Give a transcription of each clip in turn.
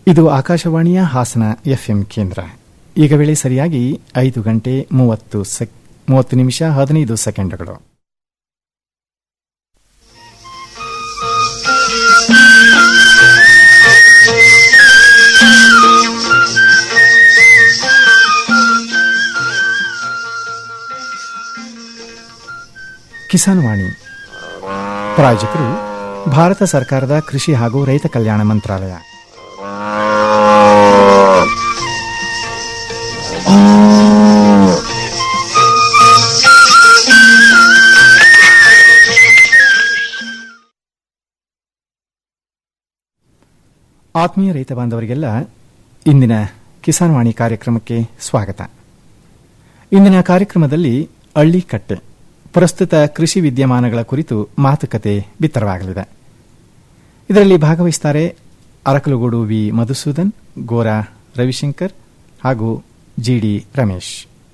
ಇದು ಆಕಾಶವಾಣಿಯ ಹಾಸನ ಎಫ್ಎಂ ಕೇಂದ್ರ ಈಗ ವೇಳೆ ಸರಿಯಾಗಿ ಐದು ಗಂಟೆ ಮೂವತ್ತು ಸೆಕ್ ಮೂವತ್ತು ನಿಮಿಷ ಹದಿನೈದು ಸೆಕೆಂಡ್ಗಳು ಕಿಸಾನ್ ವಾಣಿ ಪ್ರಾಯೋಜಕರು ಭಾರತ ಸರ್ಕಾರದ ಕೃಷಿ ಹಾಗೂ ರೈತ ಕಲ್ಯಾಣ ಮಂತ್ರಾಲಯ ಆತ್ಮೀಯ ರೈತ ಬಾಂಧವರಿಗೆಲ್ಲ ಇಂದಿನ ಕಿಸಾನ್ ವಾಣಿ ಕಾರ್ಯಕ್ರಮಕ್ಕೆ ಸ್ವಾಗತ ಇಂದಿನ ಕಾರ್ಯಕ್ರಮದಲ್ಲಿ ಹಳ್ಳಿಕಟ್ಟೆ ಪ್ರಸ್ತುತ ಕೃಷಿ ವಿದ್ಯಮಾನಗಳ ಕುರಿತು ಮಾತುಕತೆ ಬಿತ್ತರವಾಗಲಿದೆ ಇದರಲ್ಲಿ ಭಾಗವಹಿಸುತ್ತಾರೆ ಅರಕಲುಗೂಡು ವಿ ಮಧುಸೂದನ್ ಗೋರಾ ರವಿಶಂಕರ್ ಹಾಗೂ ಜಿಡಿ ರಮೇಶ್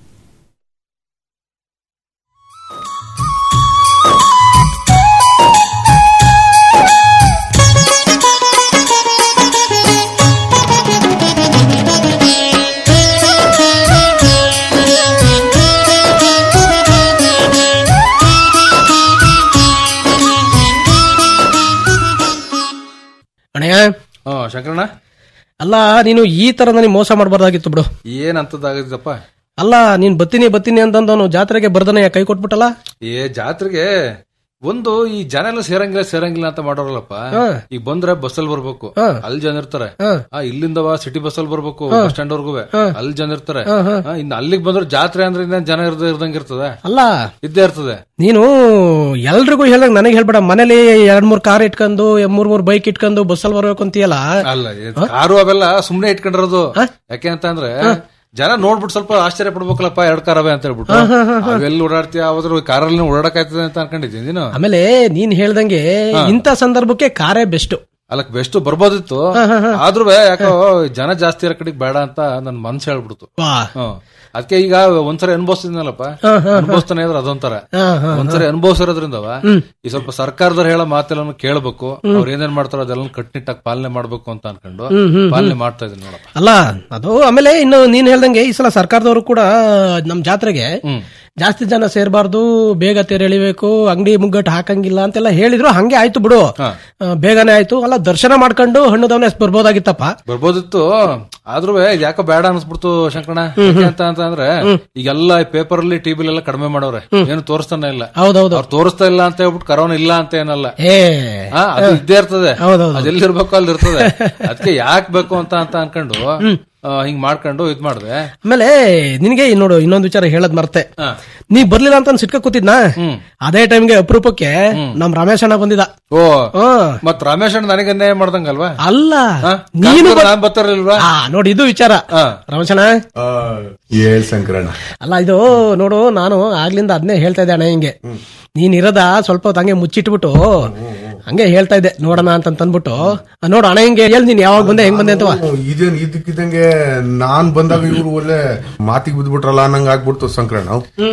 ಅಣ್ಣಯ್ಯ ಹಾ ಶಂಕರಣ್ಣ ಅಲ್ಲ ನೀನು ಈ ತರ ನನಗೆ ಮೋಸ ಮಾಡಬಾರ್ದಾಗಿತ್ತು ಬಿಡು ಏನ್ ಅಂತದಾಗಿದ್ದಪ್ಪ ಅಲ್ಲ ನೀನ್ ಬತ್ತೀನಿ ಬತ್ತೀನಿ ಅಂತಂದವನು ಜಾತ್ರೆಗೆ ಬರ್ದನೆ ಕೈ ಕೊಟ್ಬಿಟ್ಟಲ್ಲ ಏ ಜಾತ್ರೆಗೆ ಒಂದು ಈ ಜನ ಎಲ್ಲ ಸೇರಂಗಿಲ್ಲ ಸೇರಂಗಿಲ್ಲ ಅಂತ ಮಾಡೋರಲ್ಲಪ್ಪ ಹಾ. ಈಗ ಬಂದ್ರೆ ಬಸ್ಸಲ್ಲಿ ಬರ್ಬೇಕು ಹಾ. ಅಲ್ಲಿ ಜನ ಇರ್ತಾರೆ ಹಾ. ಆ, ಇಲ್ಲಿಂದ ಸಿಟಿ ಬಸ್ಸಲ್ಲಿ ಬರ್ಬೇಕು ಬಸ್ ಸ್ಟ್ಯಾಂಡ್ ವರ್ಗು ಅಲ್ಲಿ ಜನ ಇರ್ತಾರೆ ಆ, ಇನ್ನು ಅಲ್ಲಿಗೆ ಬಂದ್ರೆ ಜಾತ್ರೆ ಅಂದ್ರೆ ಇನ್ನೇನ್ ಜನ ಇರ್ದ ಇರ್ದಂಗ ಇರ್ತದೆ ಅಲ್ಲ ಇದ್ದೇ ಇರ್ತದೆ ನೀನು ಎಲ್ರಿಗೂ ಹೇಳ್ದಂಗ್ ನನಗೆ ಹೇಳ್ಬೇಡ ಮನೇಲಿ ಎರಡ್ ಮೂರ್ ಕಾರ್ ಇಟ್ಕೊಂಡು ಮೂರ್ ಮೂರ್ ಬೈಕ್ ಇಟ್ಕೊಂಡು ಬಸ್ಸಲ್ಲಿ ಬರ್ಬೇಕು ಅಂತೀಯಲ್ಲ ಅಲ್ಲ ಇದ್ ಕಾರು ಅವೆಲ್ಲ ಸುಮ್ನೆ ಇಟ್ಕೊಂಡಿರೋದು ಯಾಕೆ ಅಂತ ಅಂದ್ರೆ ಜನ ನೋಡ್ಬಿಟ್ಟು ಸ್ವಲ್ಪ ಆಶ್ಚರ್ಯ ಪಡ್ಬೇಕಲ್ಲಪ್ಪ ಎರಡ್ ಕಾರ್ ಅವೆ ಅಂತ ಹೇಳ್ಬಿಟ್ಟು ಅವೆಲ್ಲಿ ಓಡಾಡ್ತೀಯ ಅವಾದ್ರ ಕಾರಲ್ಲಿ ಓಡಾಡಕ್ ಆಯ್ತದೆ ಅಂತ ಅನ್ಕೊಂಡಿದ್ದೀನಿ ನೀನು ಆಮೇಲೆ ನೀನ್ ಹೇಳ್ದಂಗೆ ಇಂಥ ಸಂದರ್ಭಕ್ಕೆ ಕಾರೇ ಬೆಸ್ಟ್ ಅಲ್ಲಕ್ ಬೆಸ್ಟ್ ಬರ್ಬೋದಿತ್ತು ಆದ್ರೂ ಯಾಕೋ ಜನ ಜಾಸ್ತಿ ಇರೋ ಕಡೆಗೆ ಬೇಡ ಅಂತ ನನ್ ಮನ್ಸು ಹೇಳ್ಬಿಡ್ತು ವಾ ಹ್ಮ್ ಅದಕ್ಕೆ ಈಗ ಒಂದ್ಸರಿ ಅನುಭವಿಸ್ತಿದ್ನಲ್ಲಪ್ಪ ಅನುಭವಿಸ್ತಾನೆ ಇದ್ರೆ ಅದೊಂಥರ ಹಾ, ಹಾ. ಒಂದ್ಸರಿ ಅನುಭವಿಸಿರೋದ್ರಿಂದವ ಈ ಸ್ವಲ್ಪ ಸರ್ಕಾರದವ್ರು ಹೇಳೋ ಮಾತೆಲ್ಲ ಕೇಳ್ಬೇಕು ಅವ್ರು ಏನೇನ್ ಮಾಡ್ತಾರೋ ಅದೆಲ್ಲ ಕಟ್ನಿಟ್ಟಾಗಿ ಪಾಲನೆ ಮಾಡ್ಬೇಕು ಅಂತ ಅನ್ಕೊಂಡು ಪಾಲನೆ ಮಾಡ್ತಾ ಇದೀನಿ ನೋಡಪ್ಪ ಅಲ್ಲ ಅದು ಆಮೇಲೆ ಇನ್ನು ನೀನ್ ಹೇಳ್ದಂಗೆ ಈ ಸಲ ಸರ್ಕಾರದವರು ಕೂಡ ನಮ್ ಜಾತ್ರೆಗೆ ಹ್ಮ್ ಜಾಸ್ತಿ ಜನ ಸೇರ್ಬಾರ್ದು ಬೇಗ ತೆರೆ ಎಳಿಬೇಕು ಅಂಗಡಿ ಮುಗ್ಗಟ್ಟು ಹಾಕಂಗಿಲ್ಲ ಅಂತೆಲ್ಲ ಹೇಳಿದ್ರು ಹಂಗೆ ಆಯ್ತು ಬಿಡು ಹಾ. ಆ, ಬೇಗನೆ ಆಯ್ತು ಅಲ್ಲ ದರ್ಶನ ಮಾಡ್ಕೊಂಡು ಹಣ್ಣು ದವನೆ ಬರ್ಬೋದಾಗಿತ್ತಪ್ಪ ಬರ್ಬೋದಿತ್ತು ಆದ್ರೂ ಯಾಕೋ ಬೇಡ ಅನ್ಸ್ಬಿಡ್ತು ಶಂಕರಣ ಯಾಕೆ ಅಂತ ಅಂತ ಅಂದ್ರೆ ಈಗೆಲ್ಲ ಪೇಪರ್ ಅಲ್ಲಿ ಟಿವಿ ಎಲ್ಲ ಕಡಿಮೆ ಮಾಡವ್ರೆ ಏನು ತೋರಿಸ್ತಾನೆ ಇಲ್ಲ ಹೌದೌದು ಅವ್ರು ತೋರಿಸ್ತಾ ಇಲ್ಲ ಅಂತ ಹೇಳ್ಬಿಟ್ಟು ಕರೋನಾ ಇಲ್ಲ ಅಂತ ಏನಲ್ಲ ಏ ಆ, ಅದು ಇದ್ದೇ ಇರ್ತದೆ ಹೌದೌದು. ಅದೆಲ್ಲಿರ್ಬೇಕು ಅಲ್ಲಿ ಇರ್ತದೆ ಅದಕ್ಕೆ ಯಾಕೆ ಬೇಕು ಅಂತ ಅಂತ ಅನ್ಕೊಂಡು ಆ, ಹಿಂಗ್ ಮಾಡ್ಕೊಂಡು ಇದ್ ಮಾಡ್ದೆ ಆಮೇಲೆ ನಿನಗೆ ನೋಡು ಇನ್ನೊಂದು ವಿಚಾರ ಹೇಳದ್ ಮರ್ತೆ ಹಾ. ನೀ ಬರ್ಲಿಲ್ಲ ಅಂತ ಸಿಟ್ಕ ಕೂತಿದ್ನ ಹ್ಮ್. ಅದೇ ಟೈಮ್ಗೆ ಅಪರೂಪಕ್ಕೆ ನಮ್ ರಮೇಶ್ ಅಣ್ಣ ಬಂದಿದ ಓ ಹಾ. ಮತ್ ರಮೇಶ್ ಅಣ್ಣ ನನಗೆ ಅನ್ಯಾಯ ಮಾಡ್ದಂಗಲ್ವಾ ಅಲ್ಲ ಹಾ? ನೀನು ಕಾಂತಾರ ನಾನ್ ಬರ್ತಾರಿಲ್ವಾ ಆ, ನೋಡಿ ಇದು ವಿಚಾರ ಹಾ. ರಮೇಶ್ ಅಣ್ಣ ಹೇಳ್ ಶಂಕರಣ್ಣ ಅಲ್ಲ ಇದು ನೋಡು ನಾನು ಆಗ್ಲಿಂದ ಅದನ್ನೇ ಹೇಳ್ತಾ ಇದ್ದೆ ಅಣ್ಣ ಹಿಂಗೆ ನೀನ್ ಇರದ ಸ್ವಲ್ಪ ಹೊತ್ತು ಹಂಗೆ ಮುಚ್ಚಿಟ್ಬಿಟ್ಟು ಹಂಗೆ ಹೇಳ್ತಾ ಇದ್ದೆ ನೋಡೋಣ ಅಂತ ತಂದ್ಬಿಟ್ಟು ಆ, ನೋಡು ಅಣ್ಣ ಹಿಂಗೆ ಹೇಳ್ ನೀನ್ ಯಾವಾಗ ಬಂದೆ ಹೆಂಗ್ ಬಂದೆ ಅಂತವ ಇದೇನ್ ಇದಕ್ಕಿದಂಗೆ ನಾನ್ ಬಂದಾಗ ಇವ್ರು ಒಳ್ಳೆ ಮಾತಿಗೆ ಬಿದ್ಬಿಟ್ರಲ್ಲ ಅನ್ನಂಗ ಆಗ್ಬಿಡ್ತು ಶಂಕರಣ್ಣ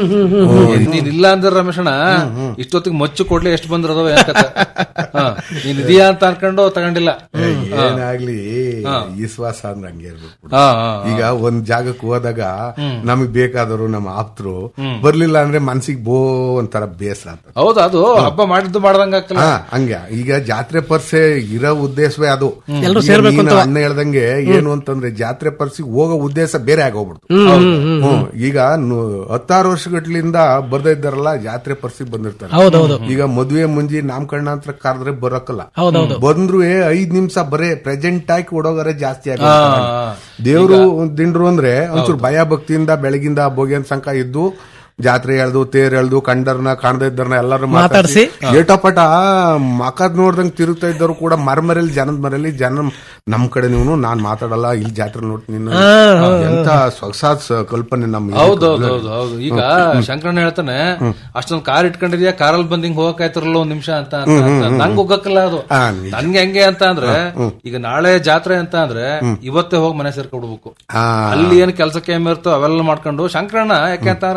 ನೀನ್ ಇಲ್ಲ ಅಂದ್ರೆ ರಮೇಶ್ ಅಣ್ಣ ಇಷ್ಟೊತ್ತಿಗೆ ಮಚ್ಚು ಕೊಡ್ಲಿ ಎಷ್ಟು ಬಂದಿರೋದವ ಏನ್ ಕತೆ? ಹಾ. ನೀನ್ ಇದೀಯಾ ಅಂತ ಅನ್ಕೊಂಡು ತಗೊಂಡಿಲ್ಲ ಏನಾಗ್ಲಿ ವಿಶ್ವಾಸ ಅಂದ್ರೆ ಹಂಗೆ ಇರ್ಬೇಕು ಬಿಡು. ಹಾ, ಹಾ, ಈಗ ಒಂದ್ ಜಾಗಕ್ಕೆ ಹೋದಾಗ ನಮಗ್ ಬೇಕಾದವರು ನಮ್ಮ ಆಪ್ತರು ಬರ್ಲಿಲ್ಲ ಅಂದ್ರೆ ಮನ್ಸಿಗೆ ಬೋ ಒಂಥರ ಬೇಸರ ಅಂತ ಹೌದು ಅದು ಹಬ್ಬ ಮಾಡಿದ್ದು ಮಾಡ್ದಂಗ ಆಗ್ತಲ್ಲ ಹಾ ಹಂಗೆ ಈಗ ಜಾತ್ರೆ ಪರ್ಸೆ ಇರೋ ಉದ್ದೇಶವೇ ಅದು ಎಲ್ರೂ ಈಗ ಸೇರ್ಬೇಕು ನೀನು ಅಂತವ. ಅಣ್ಣ ಹೇಳ್ದಂಗೆ ಏನು ಅಂತಂದ್ರೆ ಜಾತ್ರೆ ಪರ್ಸಿಗೆ ಹೋಗೋ ಉದ್ದೇಶ ಬೇರೆ ಆಗೋಗ್ಬಿಡ್ತು ಹ್ಮ್. ಈಗ ನು- ಹತ್ತಾರು ವರ್ಷಗಟ್ಲಿಂದ ಬರ್ದೇ ಇದ್ದಾರಲ್ಲ ಜಾತ್ರೆ ಪರ್ಸಿಗೆ ಬಂದಿರ್ತಾರೆ ಹೌದೌದು ಈಗ ಮದುವೆ ಮುಂಜಿ ನಾಮಕರಣಾಂತರ ಕರೆದ್ರೆ ಬರೋಕಲ್ಲ ಹೌದೌದು ಬಂದ್ರು ಐದ್ ನಿಮಿಷ ಬರೇ ಪ್ರೆಸೆಂಟ್ ಆಗಿ ಕೊಡೋಗರೆ ಜಾಸ್ತಿ ಆಗ ಹಾ. ದೇವ್ರು ದಿಂಡ್ರು ಅಂದ್ರೆ ಒಂಚೂರು ಭಯ ಭಕ್ತಿಯಿಂದ ಬೆಳಗಿಂದ ಭೋಗ್ಯನ್ ಸಂಕ ಇದ್ದು ಜಾತ್ರೆ ಎಳ್ದು ತೇರ್ ಎಳ್ದು ಕಂಡರ್ನ ಕಾಣದೇ ಇದ್ದಾರನ್ನ ಎಲ್ಲರೂ ಮಾತಾಡ್ಸಿ. ಏಟಪಟ ಮಕದ್ ನೋಡ್ದಂಗ್ ತಿರುಗ್ತಾ ಇದ್ದವರು ಕೂಡ ಮರಮರಲ್ಲಿ ಜನದ ಮರಲ್ಲಿ ಜನ ನಮ್ ಕಡೆ ನೀವು ನಾನ್ ಮಾತಾಡಲ್ಲ ಇಲ್ಲಿ ಜಾತ್ರೆ ನೋಡ್ತೀನಿ ನೀನು. ಎಂತ ಸೊಗಸಾದ ಸ- ಕಲ್ಪನೆ ನಮ್ಮ ಹೌದೌದು ಹೌದು ಹೌದು ಈಗ ಶಂಕರಣ್ಣ ಹೇಳ್ತಾನೆ ಅಷ್ಟೊಂದ್ ಕಾರ್ ಇಟ್ಕೊಂಡಿದ್ಯಾ ಕಾರಲ್ಲಿ ಬಂದ್ ಹಿಂಗ್ ಹೋಗಕ್ ಆಯ್ತಿರಲ್ಲ ಒಂದ್ ನಿಮಿಷ ಅಂತ ಅಂತ ಅಂತ. ನಂಗ್ ಹೋಗಕ್ಕಲ್ಲ ಅದು ಆ, ನಿಜ. ನನ್ಗೆ ಹೆಂಗೆ ಅಂತ ಅಂದ್ರೆ ಈಗ ನಾಳೆ ಜಾತ್ರೆ ಅಂತ ಅಂದ್ರೆ ಇವತ್ತೇ ಹೋಗಿ ಮನೆ ಸೇರ್ಕೊಡ್ಬೇಕು ಆ, ಅಲ್ಲಿ ಏನ್ ಕೆಲಸಕ್ಕೆ ಏನ್ ಇರ್ತೋ ಅವೆಲ್ಲ ಮಾಡ್ಕೊಂಡು ಶಂಕರಣ್ಣ ಯಾಕೆ ಅಂತ ಅವ್ನ ಒಬ್ನೇ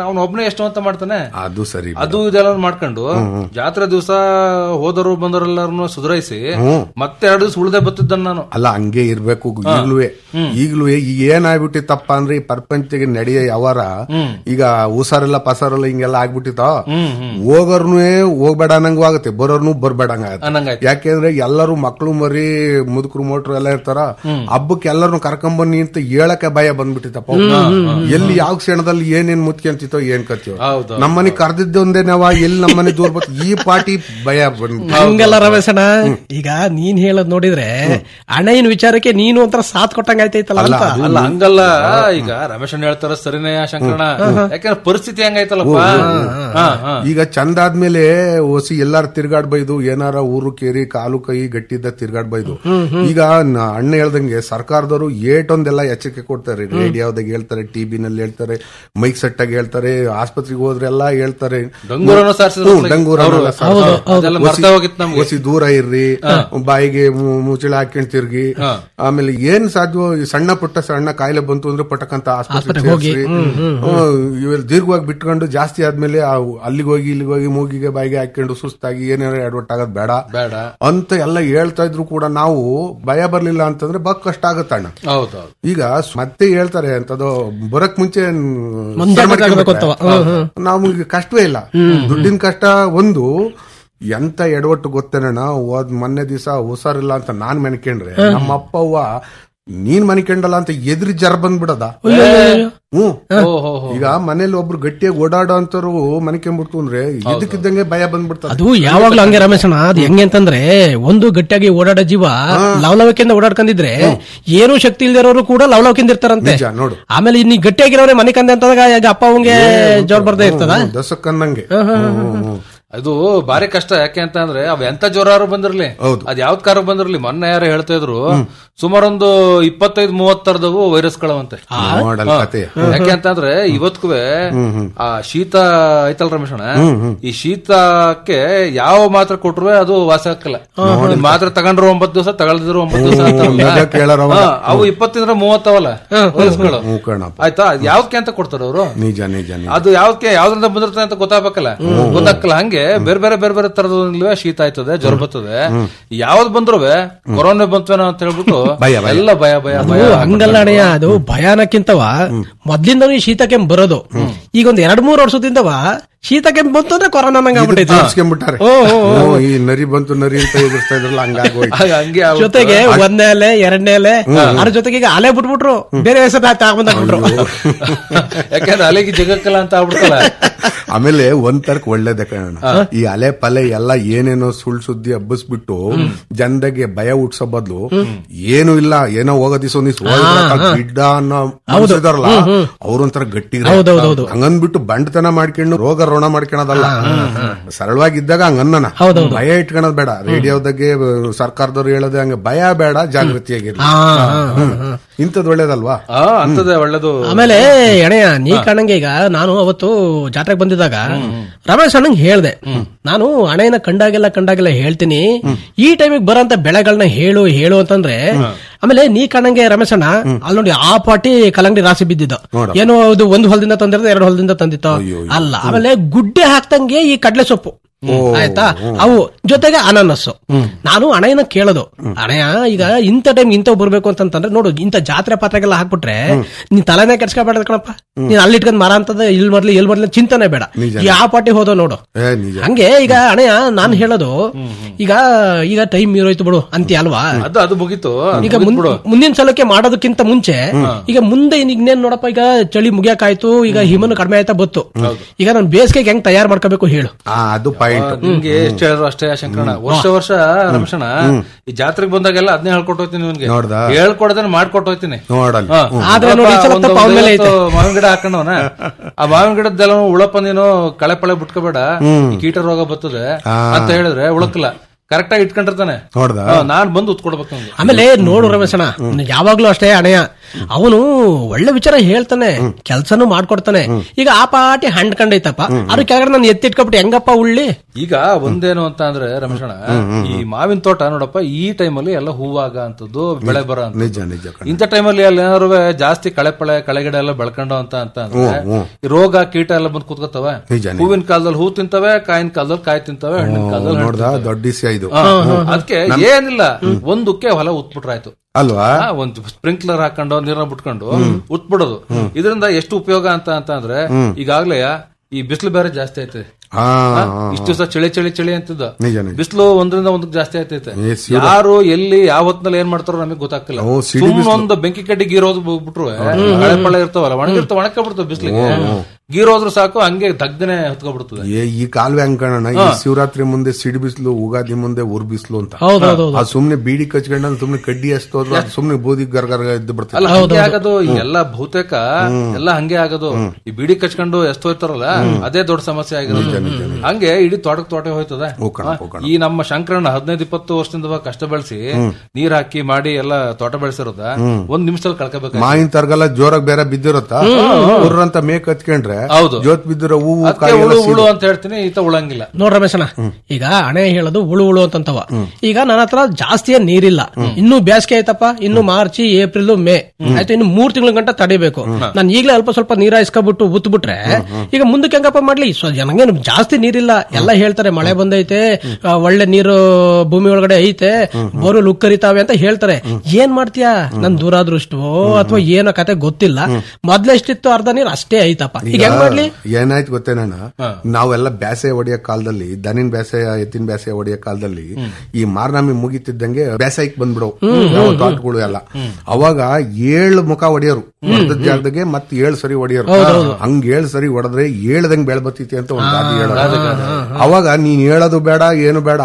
ಎಷ್ಟು ಅಂತ ಮಾಡ್ತಾನೆ ಅದು ಸರಿ ಅದು ಇದೆಲ್ಲ ಮಾಡ್ಕೊಂಡು ಜಾತ್ರೆ ದಿವಸ ಹೋದರು ಬಂದವರೆಲ್ಲರನ್ನು ಸುಧಾರಿಸಿ ಮತ್ತೆ ಎರಡು ದಿವಸ ಉಳ್ದೆ ಬತ್ತಿದ್ದ ನಾನು ಅಲ್ಲ ಹಂಗೆ ಇರ್ಬೇಕು ಈಗ್ಲೂ ಈಗ್ಲೂ ಈಗ ಏನಾಗ್ಬಿಟ್ಟಿತ್ತಪ್ಪ ಅಂದ್ರೆ ಈ ಪ್ರಪಂಚಕ್ಕೆ ನಡೆಯ ಯಾವಾರ ಈಗ ಉಸಾರೆಲ್ಲ ಪಸಾರೆಲ್ಲ ಹಿಂಗೆಲ್ಲ ಆಗ್ಬಿಟ್ಟಿತ್ತ ಹೋಗೋರ್ನು ಹೋಗ್ಬೇಡ ಅನ್ನಂಗೂ ಆಗುತ್ತೆ ಬರೋರ್ನು ಬರ್ಬೇಡ ಆಗುತ್ತೆ ಅನ್ನಂಗಾಯ್ತು ಯಾಕೆಂದ್ರೆ ಎಲ್ಲರೂ ಮಕ್ಕಳು ಮರಿ ಮುದುಕರು ಮೋಟ್ರು ಎಲ್ಲ ಇರ್ತಾರ ಹಬ್ಬಕ್ಕೆ ಎಲ್ಲರನ್ನು ಕರ್ಕೊಂಬನ್ನಿ ಅಂತ ಹೇಳಕ್ಕೆ ಭಯ ಬಂದ್ಬಿಟ್ಟಿತ್ತಪ್ಪ ಎಲ್ಲಿ ಯಾವ ಕ್ಷಣದಲ್ಲಿ ಏನೇನ್ ಮುತ್ಕೊಂತಿತ್ತೋ ಏನ್ ಕತ್ತೀವೋ ಹೌದು ನಮ್ಮನೆ ಕರ್ದಿದ್ದೆ ಒಂದೇ ನಾವ ಎಲ್ಲಿ ನಮ್ಮನೆ ದೂರ ಬತ್ ಈ ಪಾರ್ಟಿ ಭಯ ಬಂದ್ಬಿಟ್ಟು ಹಂಗಲ್ಲ ರಮೇಶಣ್ಣ ಈಗ ನೀನ್ ಹೇಳದ್ ನೋಡಿದ್ರೆ ಅಣ್ಣಯ್ಯನ ವಿಚಾರಕ್ಕೆ ನೀನು ಒಂಥರ ಸಾಥ್ ಕೊಟ್ಟಂಗ ಆಯ್ತೈತಲ್ಲ ಅಂತ ಅಲ್ಲ ಹಂಗಲ್ಲ ಈಗ ರಮೇಶ್ ಅಣ್ಣ ಹೇಳ್ತಾರ ಸರಿನೇ ಶಂಕರಣ ಯಾಕಂದ್ರೆ ಪರಿಸ್ಥಿತಿ ಹಂಗೈತಲ್ಲಪ್ಪ ಹಾ, ಹಾ. ಈಗ ಚಂದ ಆದ್ಮೇಲೆ ಹೊಸಿ ಎಲ್ಲಾರು ತಿರ್ಗಾಡ್ಬೈದು ಏನಾರ ಊರು ಕೇರಿ ಕಾಲು ಕೈ ಗಟ್ಟಿದ್ದ ತಿರ್ಗಾಡ್ಬೈದು ಈಗ ನ- ಅಣ್ಣ ಹೇಳ್ದಂಗೆ ಸರ್ಕಾರದವರು ಏಟೊಂದೆಲ್ಲ ಎಚ್ಚರಿಕೆ ಕೊಡ್ತಾರೆ ರೇಡಿಯೋದಾಗ ಹೇಳ್ತಾರೆ ಟಿವಿ ನಲ್ಲಿ ಹೇಳ್ತಾರೆ ಮೈಕ್ ಸೆಟ್ ಆಗಿ ಹೇಳ್ತಾರೆ ಆಸ್ಪತ್ರೆಗೆ ಹೋದ್ರೆ ಎಲ್ಲ ಹೇಳ್ತಾರೆ ಡಂಗೂರನ್ನು ಸಾರಿಸಿದ್ರು ಹ್ಮ್, ಡಂಗೂರನ್ನೆಲ್ಲ ಸಾರ್ಸಿದ್ರು. ಅದೆಲ್ಲ ಮರ್ತಾ ಹೋಗಿತ್ತು ನಮ್ಗೆ ಹೊಸಿ ದೂರ ಇರ್ರಿ ಬಾಯಿಗೆ ಮು- ಮುಚ್ಚಳ ಹಾಕೊಂಡ್ ತಿರ್ಗಿ ಆಮೇಲೆ ಏನ್ ಸಾಧ್ಯವೋ ಈ ಸಣ್ಣ ಪುಟ್ಟ ಸಣ್ಣ ಕಾಯಿಲೆ ಬಂತು ಅಂದ್ರೆ ಪಟಕಂತ ಆಸ್ಪತ್ರೆ ಸೇರ್ಸಿ ಇವೆಲ್ಲ ದೀರ್ಘವಾಗಿ ಬಿಟ್ಕೊಂಡು ಜಾಸ್ತಿ ಆದ್ಮೇಲೆ ಆ ಅಲ್ಲಿಗೆ ಹೋಗಿ ಇಲ್ಲಿಗೆ ಹೋಗಿ ಮೂಗಿಗೆ ಬಾಯಿಗೆ ಹಾಕೊಂಡು ಸುಸ್ತಾಗಿ ಏನಾರ ಅಡ್ವರ್ಟ್ ಆಗೋದ್ ಬೇಡ ಬೇಡ ಅಂತ ಎಲ್ಲ ಹೇಳ್ತಾ ಇದ್ರು ಕೂಡ ನಾವು ಭಯ ಬರ್ಲಿಲ್ಲ ಅಂತಂದ್ರೆ ಬಕ್ ಕಷ್ಟ ಆಗತ್ತಣ್ಣ ಹೌದೌದು ಈಗ ಸ್- ಮತ್ತೆ ಹೇಳ್ತಾರೆ ಅಂತದೋ ಬರಕ್ ಮುಂಚೆ ಮುಂಜಾಗ್ರತೆ ಆಗ್ಬೇಕು ಅಂತವ. ನಮ್ಗೆ ಕಷ್ಟವೇ ಇಲ್ಲ ದುಡ್ಡಿನ ಕಷ್ಟ ಒಂದು ಎಂತ ಎಡವಟ್ಟು ಗೊತ್ತೇನಣ್ಣ ಹೋದ್ ಮೊನ್ನೆ ದಿವಸ ಹುಷಾರಿಲ್ಲ ಅಂತ ನಾನ್ ಮನ್ಕೊಂಡ್ರೆ ನಮ್ಮ ಅಪ್ಪ ಅವ್ವ ನೀನ್ ಮನ್ಕೊಂಡಲ್ಲ ಅಂತ ಎದ್ರಿ ಜರ ಬಂದ್ಬಿಡದ ಹ್ಮ್ ಓಹೋ ಈಗ ಮನೇಲಿ ಒಬ್ರು ಗಟ್ಟಿಯಾಗಿ ಓಡಾಡೋ ಅಂತವ್ರು ಮನ್ಕೊಂಡ್ಬಿಡ್ತು ಅಂದ್ರೆ ಇದಕ್ಕಿದ್ದಂಗೆ ಭಯ ಬಂದ್ಬಿಡ್ತದ ಅದು ಯಾವಾಗ್ಲೂ ಹಂಗೆ ರಮೇಶಣ್ಣ ಅದು ಹೆಂಗೆ ಅಂತಂದ್ರೆ ಒಂದು ಗಟ್ಟಿಯಾಗಿ ಓಡಾಡೋ ಜೀವ ಲವಲವಿಕೆಯಿಂದ ಓಡಾಡ್ಕೊಂಡಿದ್ರೆ ಏನೂ ಶಕ್ತಿ ಇಲ್ದಿರೋರು ಕೂಡ ಲವಲವಿಕೆಯಿಂದ ಇರ್ತಾರಂತೆ ನಿಜ ನೋಡು ಆಮೇಲೆ ಇನ್ನು ಗಟ್ಟಿಯಾಗಿರೋರೆ ಮನೆ ಕಂದೆ ಅಂತಂದಾಗ ಈಗ ಅಪ್ಪ ಅವಂಗೆ ಜೋರ್ ಬರ್ದೇ ಇರ್ತದ ದಸಕ್ಕನ್ನಂಗೆ ಹ್ಮ್, ಹ್ಮ್, ಹ್ಮ್. ಅದು ಬಾರಿ ಕಷ್ಟ ಯಾಕೆ ಅಂತ ಅಂದ್ರೆ ಅವ್ ಎಂತ ಜ್ವರಾರು ಬಂದಿರ್ಲಿ ಹೌದು. ಅದ್ ಯಾವ್ದ್ ಕಾರ ಬಂದಿರ್ಲಿ ಮೊನ್ನೆ ಯಾರು ಹೇಳ್ತಾ ಇದ್ರು ಸುಮಾರೊಂದು ಇಪ್ಪತ್ತೈದು ಮೂವತ್ತರದವು ವೈರಸ್ ಗಳವಂತೆ ನೋಡಲ್ ಕತೆ ಯಾಕೆ ಅಂತಂದ್ರೆ ಇವತ್ಗೂ ಆ ಶೀತ ಐತಲ್ ರಮೇಶಣ್ಣ ಈ ಶೀತಕ್ಕೆ ಯಾವ ಮಾತ್ರೆ ಕೊಟ್ರು ಅದು ವಾಸ ಹಾಕಲ್ಲ ನೀನ್ ಮಾತ್ರೆ ತಗೊಂಡ್ರು ಒಂಬತ್ತು ದಿವಸ ತಗೊಳ್ದಿದ್ರು ಒಂಬತ್ತು ದಿವಸ ನಿಜ ಕೇಳೋರು ಅವಾಗ. ಅವು ಇಪ್ಪತ್ತಿಂದ್ರ ಮೂವತ್ತವಲ್ಲ ವೈರಸ್ಗಳು ಹ್ಞೂ ಕಣಪ್ಪ ಆಯ್ತಾ ಅದ್ ಯಾವ್ದಕ್ಕೆ ಅಂತ ಕೊಡ್ತಾರ ಅವರು ನಿಜ ನಿಜ ನಿಜ ಅದು ಯಾವ್ದಕ್ಕೆ ಯಾವ್ದ್ರಿಂದ ಬಂದಿರ್ತದೆ ಅಂತ ಗೊತ್ತಾಗಬೇಕಲ್ಲ ಗೊತ್ತಾಗಲ್ಲ ಹಂಗೆ ಬೇರೆ ಬೇರೆ ಬೇರೆ ಬೇರೆ ತರದ ಶೀತ ಆಯ್ತದೆ ಜ್ವರ ಬರ್ತದೆ ಯಾವ್ದು ಬಂದ್ರು ಕೊರೋನಾ ಬಂತೇನೋ ಅಂತ ಹೇಳ್ಬಿಟ್ಟು ಭಯ, ಭಯ. ಎಲ್ಲ ಭಯ ಭಯ ಭಯ ಅದು ಹಂಗಲ್ಲ ಅಣ್ಣಯ್ಯ ಅದು ಭಯಾನಕ್ಕಿಂತವ ಮೊದ್ಲಿಂದನೂ ಈ ಶೀತ ಕೆಮ್ಮು ಬರೋದು ಈಗ ಒಂದ್ ಎರಡ್ ಮೂರ್ ವರ್ಷದಿಂದವ ಶೀತ ಕೆಮ್ಮು ಬಂತು ಅಂದ್ರೆ ಕೊರೋನಾ ನಂಗೆ ಆಗ್ಬಿಟ್ಟೈತೆ ತೋರ್ಸ್ಕೊಂಡ್ಬಿಟ್ಟಾರೆ ಓ, ಓ, ಹ್ಞೂ, ಈ ನರಿ ಬಂತು ನರಿ ಅಂತ ಎದುರಿಸ್ತಾ ಇದ್ರಲ್ಲ ಹಂಗಾಗೋಯ್ತು ಆಗ ಹಂಗೆ ಆಗ್ಬಿಡ್ತು. ಜೊತೆಗೆ ಒಂದನೇ ಅಲೆ ಎರಡನೇ ಅಲೆ ಅದ್ರ ಜೊತೆಗೆ ಈಗ ಅಲೆ ಬಿಟ್ಬಿಟ್ರು ಬೇರೆ ಹೆಸರು ತಗೊಂಡ್ಬಂದ್ಬಿಟ್ರು ಯಾಕಂದ್ರೆ ಅಲೆಗೆ ಜಗಕ್ಕಲ್ಲ ಅಂತ ಆಗ್ಬಿಡ್ತಲ್ಲ ಆಮೇಲೆ ಒಂದ್ ತರ್ಕ್ ಒಳ್ಳೇದೆ ಕಣ ಈ ಅಲೆ ಪಲೆ ಎಲ್ಲ ಏನೇನೋ ಸುಳ್ಳು ಸುದ್ದಿ ಹಬ್ಬಸ್ಬಿಟ್ಟು ಜನರಿಗೆ ಭಯ ಹುಟ್ಸೋ ಬದ್ಲು ಏನು ಇಲ್ಲ ಏನೋ ಹೋಗೋ ದಿವಸ ಒಂದ್ ದಿವಸ ಗಿಡ್ಡ ಅನ್ನೋ ಮನ್ಸಿದಾರಲ್ಲ ಅವ್ರೊಂಥರ ಗಟ್ಟಿ ಹೌದೌದೌದು. ಹಂಗನ್ಬಿಟ್ಟು ಬಂಡತನ ಮಾಡ್ಕೊಂಡು ರೋಗ ರೋಣ ಮಾಡ್ಕೊಳದಲ್ಲ ಸರಳವಾಗಿದ್ದಾಗ ಹಂಗನ್ನನ ಭಯ ಇಟ್ಕೊಳದ್ ಬೇಡ ರೇಡಿಯೋದಾಗೆ ಸರ್ಕಾರದವ್ರು ಹೇಳೋದೇ ಹಂಗ ಭಯ ಬೇಡ ಜಾಗೃತಿಯಾಗಿರ್ಲಿ ಇಂಥದ್ ಒಳ್ಳೇದಲ್ವಾ ಆ ಅಂತದೇ ಒಳ್ಳೇದು ಆಮೇಲೆ ಎಣೆಯ ನೀ ಕಾಣಂಗೆ ಈಗ ನಾನು ಅವತ್ತು ಜಾತ್ರೆಗೆ ಬಂದಿದ್ದಾಗ ರಮೇಶ್ ಅಣ್ಣಂಗೆ ಹೇಳ್ದೆ ನಾನು ಹಣೆಯನ್ನ ಕಂಡಾಗೆಲ್ಲ ಕಂಡಾಗೆಲ್ಲ ಹೇಳ್ತೀನಿ ಈ ಟೈಮಿಗೆ ಬರೋಂತ ಬೆಳೆಗಳನ್ನ ಹೇಳು ಹೇಳು ಅಂತಂದ್ರೆ ಆಮೇಲೆ ನೀ ಕಾಣಂಗೆ ರಮೇಶ್ ಅಣ್ಣ ಅಲ್ಲಿ ನೋಡಿ ಆ ಪಾಟಿ ಕಲ್ಲಂಗಡಿ ರಾಸಿ ಬಿದ್ದಿದ್ದು ಏನೋ ಅದು ಒಂದು ಹೊಲದಿಂದ ತಂದಿರೋದು ಎರಡು ಹೊಲದಿಂದ ತಂದಿತ್ತು ಅಲ್ಲ ಆಮೇಲೆ ಗುಡ್ಡೆ ಹಾಕ್ತಂಗೆ ಈ ಕಡ್ಲೆ ಸೊಪ್ಪು ಆಯ್ತಾ ಅವು ಜೊತೆಗೆ ಅನಾನಸ್ಸು ನಾನು ಹಣೆಯನ್ನ ಕೇಳೋದು ಹಣೆಯ ಈಗ ಇಂಥ ಟೈಮ್ ಇಂಥವ್ ಬರ್ಬೇಕು ಅಂತಂದ್ರೆ ನೋಡು ಇಂಥ ಜಾತ್ರೆ ಪಾತ್ರೆಗೆಲ್ಲ ಹಾಕ್ಬಿಟ್ರೆ ನೀನ್ ತಲೆನೇ ಕೆಡ್ಸ್ಕೊಬೇಡ ಕಣಪ್ಪ ನೀನ್ ಅಲ್ಲಿ ಇಟ್ಕೊಂಡ್ ಮರ ಅಂತದ ಇಲ್ ಬರ್ಲಿ ಎಲ್ ಬರ್ಲಿ ಚಿಂತನೆ ಬೇಡ ಯಾವ ಪಾಟಿ ಹೋದೋ ನೋಡು ಏ ನಿಜ ಹಂಗೆ ಈಗ ಹಣೆಯ ನಾನ್ ಹೇಳೋದು ಈಗ ಈಗ ಟೈಮ್ ಮೀರೋಯ್ತು ಬಿಡು ಅಂತೀಯ ಅಲ್ವಾ ಅದು ಅದು ಮುಗೀತು ಅದು ಈಗ ಮುಗೀತು ಮುನ್- ಬಿಡು ಮುಂದಿನ ಸಲಕ್ಕೆ ಮಾಡೋದಕ್ಕಿಂತ ಮುಂಚೆ ಈಗ ಮುಂದೆ ಇನ್ ಇನ್ನೇನ್ ನೋಡಪ್ಪ ಈಗ ಚಳಿ ಮುಗಿಯಕಾಯ್ತು ಈಗ ಹಿಮನು ಕಡಿಮೆ ಆಯ್ತಾ ಬತ್ತು ಈಗ ನಾನು ಬೇಸಿಗೆಗೆ ಹೆಂಗ್ ತಯಾರು ಮಾಡ್ಕೋಬೇಕು ಹೇಳು ಆ ಅದು ಪಾಯಿಂಟ್ ನಿಮ್ಗೆ ಎಷ್ಟು ಹೇಳಿದ್ರು ಅಷ್ಟೇ ಶಂಕರಣ ವರ್ಷ ವರ್ಷ ರಮೇಶಣ್ಣ ಈ ಜಾತ್ರೆಗೆ ಬಂದಾಗೆಲ್ಲ ಅದನ್ನೇ ಹೇಳ್ಕೊಟ್ಟು ಹೋಗ್ತೀನಿ ನಿನ್ಗೆ ನೋಡ್ದಾ? ಹೇಳ್ಕೊಡೋದನ್ನ ಮಾಡ್ಕೊಟ್ಟು ಹೋಗ್ತೀನಿ ನೋಡಲ್ಲ ಹಾ. ಆದ್ರೆ ನೋಡಿ, ಈ ಸಲ ಒಂದು ತಪ್ಪು ಅವ್ನ್ ಮೇಲೆ ಐತೆ. ಐವತ್ತು ಮಾವಿನ ಗಿಡ ಹಾಕೊಂಡವನ ಆ ಮಾವಿನ ಗಿಡದ್ದೆಲ್ಲ ಉಳಪ್ಪ ನೀನು ಕಳೆ ಪಳೆ ಬಿಟ್ಕೋಬೇಡ ಈ ಕೀಟ ರೋಗ ಬರ್ತದೆ ಅಂತ ಹೇಳಿದ್ರೆ ಉಳಕಲ್ಲ ಕರೆಕ್ಟ್ ಆಗಿ ಇಟ್ಕೊಂಡಿರ್ತಾನೆ ನೋಡ್ದ ಹಾ, ನಾನ್ ಬಂದು ಉತ್ಕೊಡ್ಬೇಕು ಅವ್ನಿಗೆ. ಆಮೇಲೆ ನೋಡು ರಮೇಶಣ್ಣ ಯಾವಾಗ್ಲೂ ಅಷ್ಟೇ ಅಣೆಯ ಅವನು ಒಳ್ಳೆ ವಿಚಾರ ಹೇಳ್ತಾನೆ ಕೆಲ್ಸನೂ ಮಾಡ್ಕೊಡ್ತಾನೆ ಈಗ ಆ ಪಾಟಿ ಹಂಡ್ಕೊಂಡೈತಪ್ಪ ಅದ್ರ ಕೆಳಗಡೆ ನಾನು ಎತ್ತಿಟ್ಕೊಬಿಟ್ಟು ಹೆಂಗಪ್ಪ ಉಳ್ಳಿ ಈಗ ಒಂದೇನು ಅಂತ ಅಂದ್ರೆ ರಮೇಶಣ್ಣ ಈ ಮಾವಿನ ತೋಟ ನೋಡಪ್ಪ ಈ ಟೈಮಲ್ಲಿ ಎಲ್ಲ ಹೂವಾಗ ಅಂತದ್ದು ಬೆಳೆ ಬರೋ ಅಂತ ನಿಜ ನಿಜ ಕಣೆ. ಇಂಥ ಟೈಮಲ್ಲಿ ಅಲ್ಲಿ ಏನಾದ್ರು ಜಾಸ್ತಿ ಕಳೆ ಪಳೆ ಕಳೆಗಿಡ ಎಲ್ಲ ಬೆಳ್ಕೊಂಡು ಅಂತ ಅಂತ ಅಂದ್ರೆ ಈ ರೋಗ ಕೀಟ ಎಲ್ಲ ಬಂದು ಕೂತ್ಕೋತವೆ ನಿಜ, ನಿಜ. ಹೂವಿನ ಕಾಲದಲ್ಲಿ ಹೂ ತಿಂತವೆ ಕಾಯಿನ ಕಾಲದಲ್ಲಿ ಕಾಯಿ ತಿಂತವೆ ಹಣ್ಣಿನ ಕಾಲದಲ್ಲಿ ಹಣ್ಣು ನೋಡ್ದ ದೊಡ್ಡ ವಿಷಯ ಇದು ಅದಕ್ಕೆ ಏನಿಲ್ಲ ಒಂದಕ್ಕೆ ಹೊಲ ಉತ್ಬಿಟ್ರಾಯ್ತು ಅಲ್ವಾ ಆ, ಒಂದು ಸ್ಪ್ರಿಂಕ್ಲರ್ ಹಾಕೊಂಡು ನೀರನ್ನ ಬಿಟ್ಕೊಂಡು ಉತ್ಬಿಡೋದು ಇದರಿಂದ ಎಷ್ಟು ಉಪಯೋಗ ಅಂತ ಅಂತ ಅಂದ್ರೆ ಈಗಾಗ್ಲೇ ಈ ಬಿಸಿಲು ಬೇರೆ ಜಾಸ್ತಿ ಐತೆ ಹಾ ಇಷ್ಟು ದಿವಸ ಚಳಿ ಚಳಿ ಚಳಿ ಅಂತಿದ್ದ ನಿಜ ನಿಜ ಬಿಸಿಲು ಒಂದ್ರಿಂದ ಒಂದಕ್ಕೆ ಜಾಸ್ತಿ ಆಗ್ತೈತೆ ಏ, ಯಾರು ಎಲ್ಲಿ ಯಾವ ಹೊತ್ನಲ್ಲಿ ಏನ್ ಮಾಡ್ತಾರೋ ನಮಗೆ ಗೊತ್ತಾಗ್ತಿಲ್ಲ ಓ, ಸಿಡಿ ಸುಮ್ಮನೆ ಒಂದು ಬೆಂಕಿ ಕಡ್ಡಿ ಗೀರೋದು ಬಿಟ್ರು ಹಳೆ ಪಳ್ಳ ಇರ್ತಾವಲ್ಲ ಒಣಗಿರ್ತಾವ ಒಣಕ ಬಿಡ್ತಾವ ಬಿಸಿಲಿಗೆ ಗೀರೋದ್ರು ಸಾಕು ಹಂಗೆ ದಗ್ದನೆ ಹತ್ಕೊಬಿಡ್ತದೆ ಏ ಈ ಕಾಲುವೆ ಹಂಗಣ ಈ ಶಿವರಾತ್ರಿ ಮುಂದೆ ಸಿಡಿ ಬಿಸಿಲು ಉಗಾದಿ ಮುಂದೆ ಉರ್ ಬಿಸಿಲು ಅಂತ ಹೌದೌದು ಆ ಸುಮ್ನೆ ಬೀಡಿ ಕಚ್ಕೊಂಡ ಸುಮ್ನೆ ಕಡ್ಡಿ ಹಸ್ತೋದ್ರು ಅದು ಸುಮ್ನೆ ಬೂದಿ ಗರ್ಗರ್ ಎದ್ದು ಬಿಡ್ತದೆ ಅಲ್ಲ ಹಂಗೆ ಆಗೋದು ಎಲ್ಲ ಬಹುತೇಕ ಎಲ್ಲ ಹಂಗೆ ಆಗೋದು ಈ ಬಿಡಿ ಕಚ್ಕೊಂಡು ಎಷ್ಟು ಹೋಯ್ತಾರಲ್ಲ ಅದೇ ದೊಡ್ಡ ಸಮಸ್ಯೆ ಆಗಿರೋದು ಹಂಗೆ ಇಡೀ ತೋಟಕ್ಕೆ ತೋಟ ಹೋಯ್ತದೆ ಹೋಗೋಣ, ಆ, ಹೋಗೋಣ. ಈ ನಮ್ಮ ಶಂಕರಣ್ಣ ಹದಿನೈದು ಇಪ್ಪತ್ತು ವರ್ಷದಿಂದ ಕಷ್ಟ ಬೆಳೆಸಿ ನೀರ್ ಹಾಕಿ ಮಾಡಿ ಎಲ್ಲ ತೋಟ ಬೆಳೆಸಿರೋದ ಒಂದ್ ನಿಮಿಷದಲ್ಲಿ ಕಳ್ಕೋಬೇಕು ಮಾವಿನ ತರಗೆಲ್ಲ ಜೋರಾಗಿ ಬೇರೆ ಬಿದ್ದಿರುತ್ತಾ ಅಂತ ಮೇಕ್ ಹತ್ಕೊಂಡ್ರೆ ಹೌದು. ಜೋತ್ ಬಿದ್ದಿರೋ ಹೂವು ಅದಕ್ಕೆ ಕಾಯಿ ಎಲ್ಲ ಉಳು ಸೀದು. ಉಳು ಅಂತ ಹೇಳ್ತೀನಿ ಈತ ಉಳಂಗಿಲ್ಲ ನೋಡ್ ರಮೇಶಣ್ಣ ಈಗ ಹಣೆ ಹೇಳೋದು ಉಳು ಉಳು ಅಂತಂತವ ಈಗ ನನ್ನ ಹತ್ರ ಜಾಸ್ತಿ ಏನ್ ನೀರಿಲ್ಲ ಇನ್ನು ಬೇಸಿಗೆ ಆಯ್ತಪ್ಪ ಇನ್ನು ಮಾರ್ಚ್ ಏಪ್ರಿಲ್ ಮೇ ಆಯ್ತು ಇನ್ನು ಮೂರ್ ತಿಂಗಳ ಗಂಟ ತಡಿಬೇಕು ನಾನು ಈಗಲೇ ಅಲ್ಪ ಸ್ವಲ್ಪ ನೀರ ಇಸ್ಕೊಬಿಟ್ಟು ಉತ್ ಬಿಟ್ರೆ ಈಗ ಮುಂದಕ್ಕೆ ಹೆಂಗಪ್ಪ ಮಾಡ್ಲಿ ಸೊ ನನಗೇನು ಜಾಸ್ತಿ ನೀರಿಲ್ಲ ಎಲ್ಲ ಹೇಳ್ತಾರೆ ಮಳೆ ಬಂದೈತೆ ಆ, ಒಳ್ಳೆ ನೀರು ಭೂಮಿ ಒಳಗಡೆ ಐತೆ ಬೋರು ಉಕ್ಕರಿತಾವೆ ಅಂತ ಹೇಳ್ತಾರೆ ಏನ್ ಮಾಡ್ತೀಯಾ ನನ್ ದೂರಾದೃಷ್ಟವೋ ಅಥವಾ ಏನೋ ಕತೆ ಗೊತ್ತಿಲ್ಲ ಮೊದ್ಲೆಷ್ಟಿತ್ತು ಅರ್ಧ ನೀರ್ ಅಷ್ಟೇ ಐತಪ್ಪ ಈಗ ಹೆಂಗ್ ಮಾಡ್ಲಿ ಏನಾಯ್ತು ಗೊತ್ತೇನಣ್ಣ ನಾವೆಲ್ಲ ಬ್ಯಾಸೆ ಹೊಡೆಯೋ ಕಾಲದಲ್ಲಿ ದನಿನ್ ಬ್ಯಾಸೆ ಎತ್ತಿನ ಬ್ಯಾಸೆ ಹೊಡೆಯೋ ಕಾಲದಲ್ಲಿ ಈ ಮಾರ್ನಾಮಿ ಮುಗಿತಿದ್ದಂಗೆ ಬ್ಯಾಸಾಯಿಕ್ ಬಂದ್ಬಿಡವು ನಾವು ತೋಟಗಳು ಎಲ್ಲ ಅವಾಗ ಏಳು ಮುಖ ಹೊಡೆಯೋರು ಹೊಡೆದ ಜಾಗದಾಗೆ ಮತ್ತೆ ಏಳು ಸರಿ ಹೊಡೆಯೋರು ಹಂಗ್ ಏಳು ಸರಿ ಹೊಡೆದ್ರೆ ಏಳ್ದಂಗ್ ಬೆಳೆ ಬರ್ತೈತಿ ಅಂತ ಒಂದು ಗಾದಿ ಹೇಳೋದು ಅವಾಗ ನೀನ್ ಹೇಳೋದು ಬೇಡ ಏನು ಬೇಡ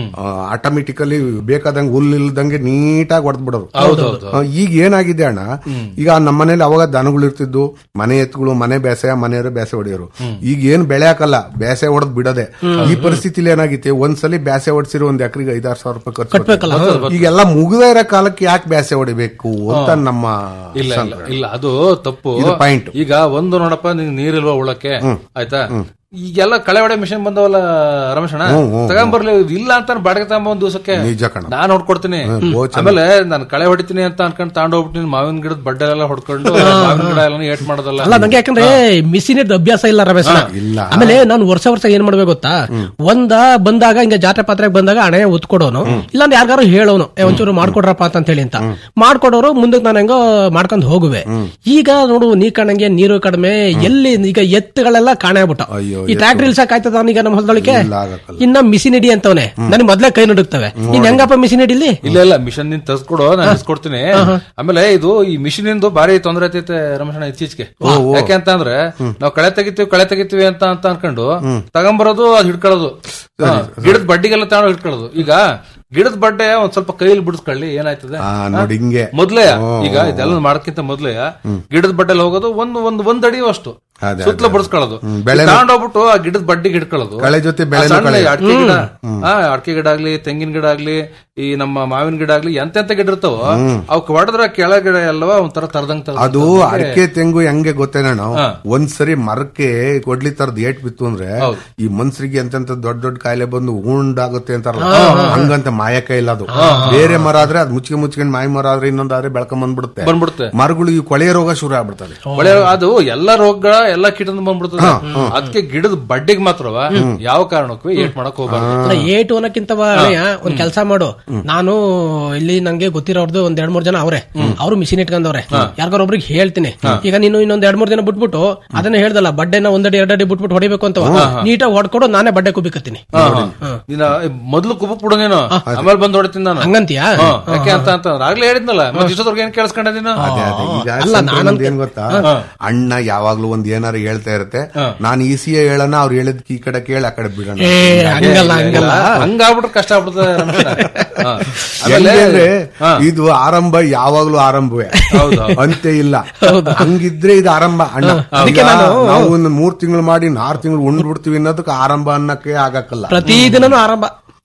ಆಟೋಮೆಟಿಕಲಿ ಬೇಕಾದಂಗೆ ಹುಲ್ಲಿಲ್ದಂಗೆ ನೀಟಾಗಿ ಹೊಡೆದ್ ಬಿಡೋರು ಆ, ಈಗ ಏನಾಗಿದೆ ಅಣ್ಣ ಈಗ ನಮ್ಮ ಮನೇಲಿ ಅವಾಗ ದನಗಳು ಇರ್ತಿದ್ದು ಮನೆ ಎತ್ತುಗಳು ಮನೆ ಬೇಸೆ ಮನೆಯವರು ಬೇಸೆ ಹೊಡೆಯೋರು ಈಗ ಏನ್ ಬೆಳೆ ಹಾಕಲ್ಲ ಬೇಸೆ ಹೊಡೆದ್ ಬಿಡದೆ ಈ ಪರಿಸ್ಥಿತಿಲಿ ಏನಾಗಿತ್ತೆ ಒಂದ್ಸಲಿ ಬೇಸೆ ಹೊಡ್ಸಿರೋ ಒಂದ್ ಎಕರೆಗೆ ಐದಾರು ಸಾವಿರ ರೂಪಾಯಿ ಖರ್ಚು ಬರ್ತದೆ. ಈಗೆಲ್ಲ ಮುಗ್ದೇ ಇರೋ ಕಾಲಕ್ಕೆ ಯಾಕೆ ಬೇಸೆ ಹೊಡಿಬೇಕು ಅಂತ ನಮ್ಮ ಇಲ್ಲ ಇಲ್ಲ ಇಲ್ಲ ಅದು ತಪ್ಪು ಇದು point. ಈಗ ಒಂದು ನೋಡಪ್ಪ ನಿಂಗೆ ನೀರಿಲ್ವಾ ಉಳಕ್ಕೆ ಆಯ್ತಾ ಈಗೆಲ್ಲ ಕಳೆ ಹೊಡೆ ಮಿಷನ್ ಬಂದವಲ್ಲ ರಮೇಶಣ್ಣ ತಗೊಂಬರ್ಲಿ ಇಲ್ಲ ಅಂತ ಬಾಡಿಗೆ ತಗೊಂಬ ಒಂದ್ ದಿವಸಕ್ಕೆ ನಿಜ ಕಣ ನಾನ್ ಹೊಡ್ಕೊಡ್ತೀನಿ ಓ, ಆಮೇಲೆ ನಾನು ಕಳೆ ಹೊಡಿತೀನಿ ಅಂತ ಅನ್ಕೊಂಡ್ ತಗೊಂಡೋಗ್ಬಿಟ್ಟಿನಿ ಮಾವಿನ ಗಿಡದ ಬಡ್ಡೆ ಎಲ್ಲ ಹೊಡ್ಕೊಂಡು ಮಾವಿನ ಗಿಡ ಎಲ್ಲ ಏಟ್ ಮಾಡೋದಲ್ಲ ಅಲ್ಲ ನಂಗೆ ಯಾಕಂದ್ರೆ ಮಿಷಿನ್ ಅಭ್ಯಾಸ ಇಲ್ಲ ರಮೇಶ್ ಇಲ್ಲ. ಆಮೇಲೆ ನಾನು ವರ್ಷ ವರ್ಷ ಏನ್ ಮಾಡ್ಬೇಕು ಗೊತ್ತಾ ಒಂದ ಬಂದಾಗ ಹಿಂಗ ಜಾತ್ರೆ ಪಾತ್ರೆಗೆ ಬಂದಾಗ ಹಣೆ ಉತ್ಕೊಡೋನು ಇಲ್ಲಾಂದ್ರೆ ಯಾರಿಗಾರು ಹೇಳೋನು ಏ, ಒಂಚೂರು ಮಾಡ್ಕೊಡ್ರಪ್ಪ ಅಂತ ಹೇಳಿ ಅಂತ ಮಾಡ್ಕೊಡೋರು ಮುಂದಕ್ಕೆ ನಾನು ಹೆಂಗೋ ಮಾಡ್ಕೊಂಡ್ ಹೋಗುವೆ ಈಗ ನೋಡು ನೀ ಕಣಂಗೆ ನೀರು ಕಡಿಮೆ ಎಲ್ಲಿ ಈಗ ಎತ್ತುಗಳೆಲ್ಲ ಕಾಣೆ ಆಗ್ಬಿಟ್ಟ ಅಯ್ಯೋ, ಈ ಟ್ರ್ಯಾಕ್ಟರ್ ಇಲ್ಸಕ್ ಆಯ್ತದ ಈಗ ನಮ್ಮ ಹೊಲದೊಳಗೆ ಇಲ್ಲ, ಆಗಕ್ಕಲ್ಲ. ಇನ್ನ ಮಿಷಿನ್ ಹಿಡಿ ಅಂತವನೆ ನನಗೆ ಮೊದ್ಲೇ ಕೈ ನಡುಕ್ತವೆ ಇನ್ ಹೆಂಗಪ್ಪ ಮಿಷಿನ್ ಹಿಡಿಲಿ ಇಲ್ಲ ಇಲ್ಲ ಮಿಷನ್ ನಿನ್ ತರ್ಸ್ಕೊಡು ನಾನು ಇಸ್ಕೊಡ್ತೀನಿ ಆಮೇಲೆ ಇದು ಈ ಮಿಷಿನ್ ಇಂದು ಬಾರಿ ತೊಂದರೆ ಐತೈತೆ ರಮೇಶಣ್ಣ ಇತ್ತೀಚೆಗೆ ಯಾಕೆ ಅಂತ ಅಂದ್ರೆ ನಾವು ಕಳೆ ತೆಗಿತೀವಿ ಕಳೆ ತೆಗಿತೀವಿ ಅಂತ ಅಂತ ಅನ್ಕೊಂಡು ತಗೊಂಬರೋದು ಅದು ಹಿಡ್ಕೊಳ್ಳೋದು ಹಾ, ಗಿಡದ ಬಡ್ಡಿಗೆಲ್ಲ ತಗೊಂಡು ಹಿಡ್ಕೊಳ್ಳೋದು ಈಗ ಗಿಡದ ಬಡ್ಡೆ ಒಂದ್ ಸ್ವಲ್ಪ ಕೈಯಲ್ಲಿ ಬಿಡಿಸ್ಕೊಳ್ಳಿ ಏನಾಯ್ತದೆ ಆ ನೋಡಿ ಹಿಂಗೆ ಮೊದ್ಲೇ ಈಗ ಇದೆಲ್ಲ ಮಾಡಕ್ಕಿಂತ ಮೊದ್ಲೇ ಗಿಡದ ಬಡ್ಡೆಲ್ ಹೋಗೋದು ಒಂದು ಒಂದು ಒಂದ್ ಅಡಿ ಅಷ್ಟು ಅದೇ, ಸುತ್ತಲೂ ಬಿಡಿಸ್ಕೊಳ್ಳೋದು ಬೆಳೆನ- ತಗೊಂಡೋಗ್ಬಿಟ್ಟು ಆ ಗಿಡದ ಬಡ್ಡಿಗೆ ಹಿಡ್ಕೊಳ್ಳೋದು ಕಳೆ ಜೊತೆ ಆ ಬೆಳೆನೂ ಸಣ್ಣ ಕಳೆ. ಅಡಿಕೆ ಗಿಡ ಆ ಅಡಿಕೆ ಗಿಡ ಆಗ್ಲಿ ತೆಂಗಿನ ಗಿಡ ಆಗ್ಲಿ ಈ ನಮ್ಮ ಮಾವಿನ ಗಿಡ ಆಗ್ಲಿ ಎಂತೆಂತ ಗಿಡ ಇರ್ತಾವ ಅವಕ್ ಹೊಡೆದ್ರ ಕೆಳಗಡೆ ಅಲ್ವಾ ಒಂಥರ ತರದಂಗ್ ತರ ಅದು ಅಡಿಕೆ ತೆಂಗು ಹೆಂಗೆ ಗೊತ್ತೇನ ಒಂದ್ಸರಿ ಮರಕ್ಕೆ ಕೊಡ್ಲಿ ತರದ್ ಏಟ್ ಬಿತ್ತು ಅಂದ್ರೆ ಈ ಮನ್ಸರಿಗೆ ಎಂತೆಂತ ದೊಡ್ಡ ದೊಡ್ಡ ಕಾಯಿಲೆ ಬಂದು ಉಂಡಾಗುತ್ತೆ ಅಂತಾರಲ್ಲ ಹಂಗಂತ ಮಾಯಕ ಇಲ್ಲ ಅದು ಬೇರೆ ಮರ ಆದ್ರೆ ಅದ್ ಮುಚ್ಕೆ ಮುಚ್ಕೊಂಡ್ ಮಾಯ ಮರ ಆದ್ರೆ ಇನ್ನೊಂದಾದ್ರೆ ಬೆಳ್ಕೊಂಡ್ ಬಂದ್ಬಿಡುತ್ತೆ ಬಂದ್ಬಿಡುತ್ತೆ ಮರಗಳು ಈ ಕೊಳೆಯ ರೋಗ ಶುರು ಆಗ್ಬಿಡ್ತದೆ ಒಳ್ಳೆ ಅದು ಎಲ್ಲಾ ರೋಗಗಳ ಎಲ್ಲಾ ಕೀಟದ ಬಂದ್ಬಿಡ್ತದೆ ಅದಕ್ಕೆ ಗಿಡದ ಬಡ್ಡಿಗೆ ಮಾತ್ರವ ಯಾವ ಕಾರಣಕ್ಕೂ ಏಟ್ ಮಾಡಕ್ ಹೋಗ್ಬಾರ್ದು ಅಲ್ಲ, ಏಟು ಅನ್ನಕ್ಕಿಂತವ ಅಣ್ಣಯ್ಯ ಒಂದ್ ಕೆಲಸ ಮಾಡು ನಾನು ಇಲ್ಲಿ ನಂಗೆ ಗೊತ್ತಿರೋರ್ದು ಒಂದ್ ಎರಡ್ ಮೂರ್ ಜನ ಅವ್ರೆ ಅವ್ರು ಮಿಷಿನ್ ಇಟ್ಕೊಂಡವ್ರೆ ಯಾರಿಗಾರ ಒಬ್ರಿಗೆ ಹೇಳ್ತೀನಿ ಈಗ ನೀನು ಇನ್ನೊಂದ್ ಎರಡ್ ಮೂರ್ ದಿನ ಬಿಟ್ಬಿಟ್ಟು ಅದನ್ನ ಹೇಳ್ದಲ್ಲ ಬಡ್ಡೆನ ಒಂದಡಿ ಎರಡಡಿ ಬಿಟ್ಬಿಟ್ಟು ಹೊಡಿಬೇಕು ಅಂತ ನೀಟಾಗಿ ಹೊಡ್ಕೊಡು ನಾನೇ ಬಡ್ಡೆ ಕುಬಿಕತ್ತೀನಿ ನೀನ ಮೊದ್ಲು ಕುಬಕ್ ಬಿಡು ನೀನು ಆಮೇಲೆ ಬಂದ್ ಹೊಡಿತೀನಿ ನಾನು ಹಂಗಂತೀಯಾ ಹಾ, ಯಾಕೆ ಅಂತ ಅಂತ ಆಗ್ಲೇ ಹೇಳಿದ್ನಲ್ಲ ಮತ್ತೆ ಇಷ್ಟೊತ್ತವ್ರಿಗೆ ಏನ್ ಕೇಳಿಸ್ಕೊಂಡೆ ನೀನು ಅದೇ ಅದೇ ಈಗ ಅಲ್ಲ, ಸಂಕ್ರಮಣ ನಾನಂತ- ಏನ್ ಗೊತ್ತಾ ಅಣ್ಣ ಯಾವಾಗ್ಲೂ ಒಂದ್ ಏನಾರು ಹೇಳ್ತಾ ಇರುತ್ತೆ ನಾನು ಈ ಸಿ ಹೇಳೋಣ ಅವ್ರು ಹೇಳಿದ್కి ಈ ಕಡೆ ಕೇಳಿ ಆ ಕಡೆ ಬಿಡೋಣ ಏ ಹಂಗಲ್ಲ ಹಂಗಲ್ಲ ಹಂಗಾಗ್ಬಿಟ್ರೆ ಕಷ್ಟ ಆಗ್ಬಿಡ್ತದೆ ರಮೇಶ. ಹಾ. ಹೆಂಗೆ ಆಮೇಲೆ ಅಂದ್ರೆ ಹಾ. ಇದು ಆರಂಭ ಯಾವಾಗ್ಲೂ ಆರಂಭವೇ ಹೌದು, ಹೌದು. ಅಂತೆ ಇಲ್ಲ ಹಂಗಿದ್ರೆ ಇದು ಆರಂಭ ಅಣ್ಣ ಅದಕ್ಕೆ ಈಗ ನಾನು- ನಾವು ಒಂದು ಮೂರ್ ತಿಂಗಳು ಮಾಡಿ ಆರ್ ತಿಂಗಳು ಉಂಡ್ಬಿಡ್ತೀವಿ ಅನ್ನೋದಕ್ಕೆ ಆರಂಭ ಅನ್ನಕ್ಕೆ ಆಗಕ್ಕಲ್ಲ ಪ್ರತಿದಿನನೂ ಆರಂಭ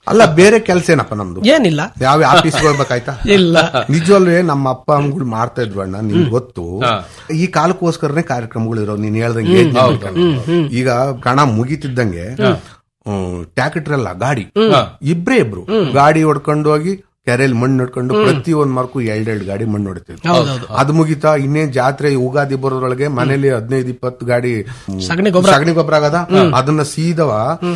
ಅಲ್ಲ ಬೇರೆ ಕೆಲಸ ಏನಪ್ಪ ನಮ್ದು ಏನಿಲ್ಲ ಯಾವ ಆಫೀಸ್ಗೆ ಹೋಗ್ಬೇಕಾಯ್ತಾ ಇಲ್ಲ ನಿಜವಲ್ವೇ ನಮ್ಮ ಅಪ್ಪ ಅಮ್ಮಗಳು ಮಾಡ್ತಾ ಇದ್ವು ಅಣ್ಣ ನಿಮ್ಗೆ ಗೊತ್ತು ಈ ಕಾಲಕ್ಕೋಸ್ಕರನೇ ಕಾರ್ಯಕ್ರಮಗಳು ಇರೋ ನೀನ್ ಹೇಳ್ದಂಗೆ ಯೋಚ್ನೆ ಮಾಡ್ಕೊಂಡು. ಈಗ ಕಣ ಮುಗಿತಿದ್ದಂಗೆ ಟ್ಯಾಕ್ಟರ್ ಅಲ್ಲ ಗಾಡಿ ಇಬ್ರೇ ಇಬ್ರು ಗಾಡಿ ಹೊಡ್ಕೊಂಡು ಹೋಗಿ ಕೆರೆಯಲ್ಲಿ ಮಣ್ಣು ಹೊಡ್ಕೊಂಡು ಪ್ರತಿ ಒಂದ್ ಮಾರ್ಕು ಎರಡೆರಡು ಗಾಡಿ ಮಣ್ಣು ಹೊಡಿತಿದ್ರು ಅದು ಮುಗಿತಾ ಇನ್ನೇನ್ ಜಾತ್ರೆ ಯುಗಾದಿ ಬರೋದ್ರೊಳಗೆ ಮನೇಲಿ ಹದಿನೈದು ಇಪ್ಪತ್ತು ಗಾಡಿ ಸಗಣಿ ಗೊಬ್ಬರ ಸಗಣಿ ಗೊಬ್ಬರ ಆಗದ ಅದನ್ನ ಸೀದವ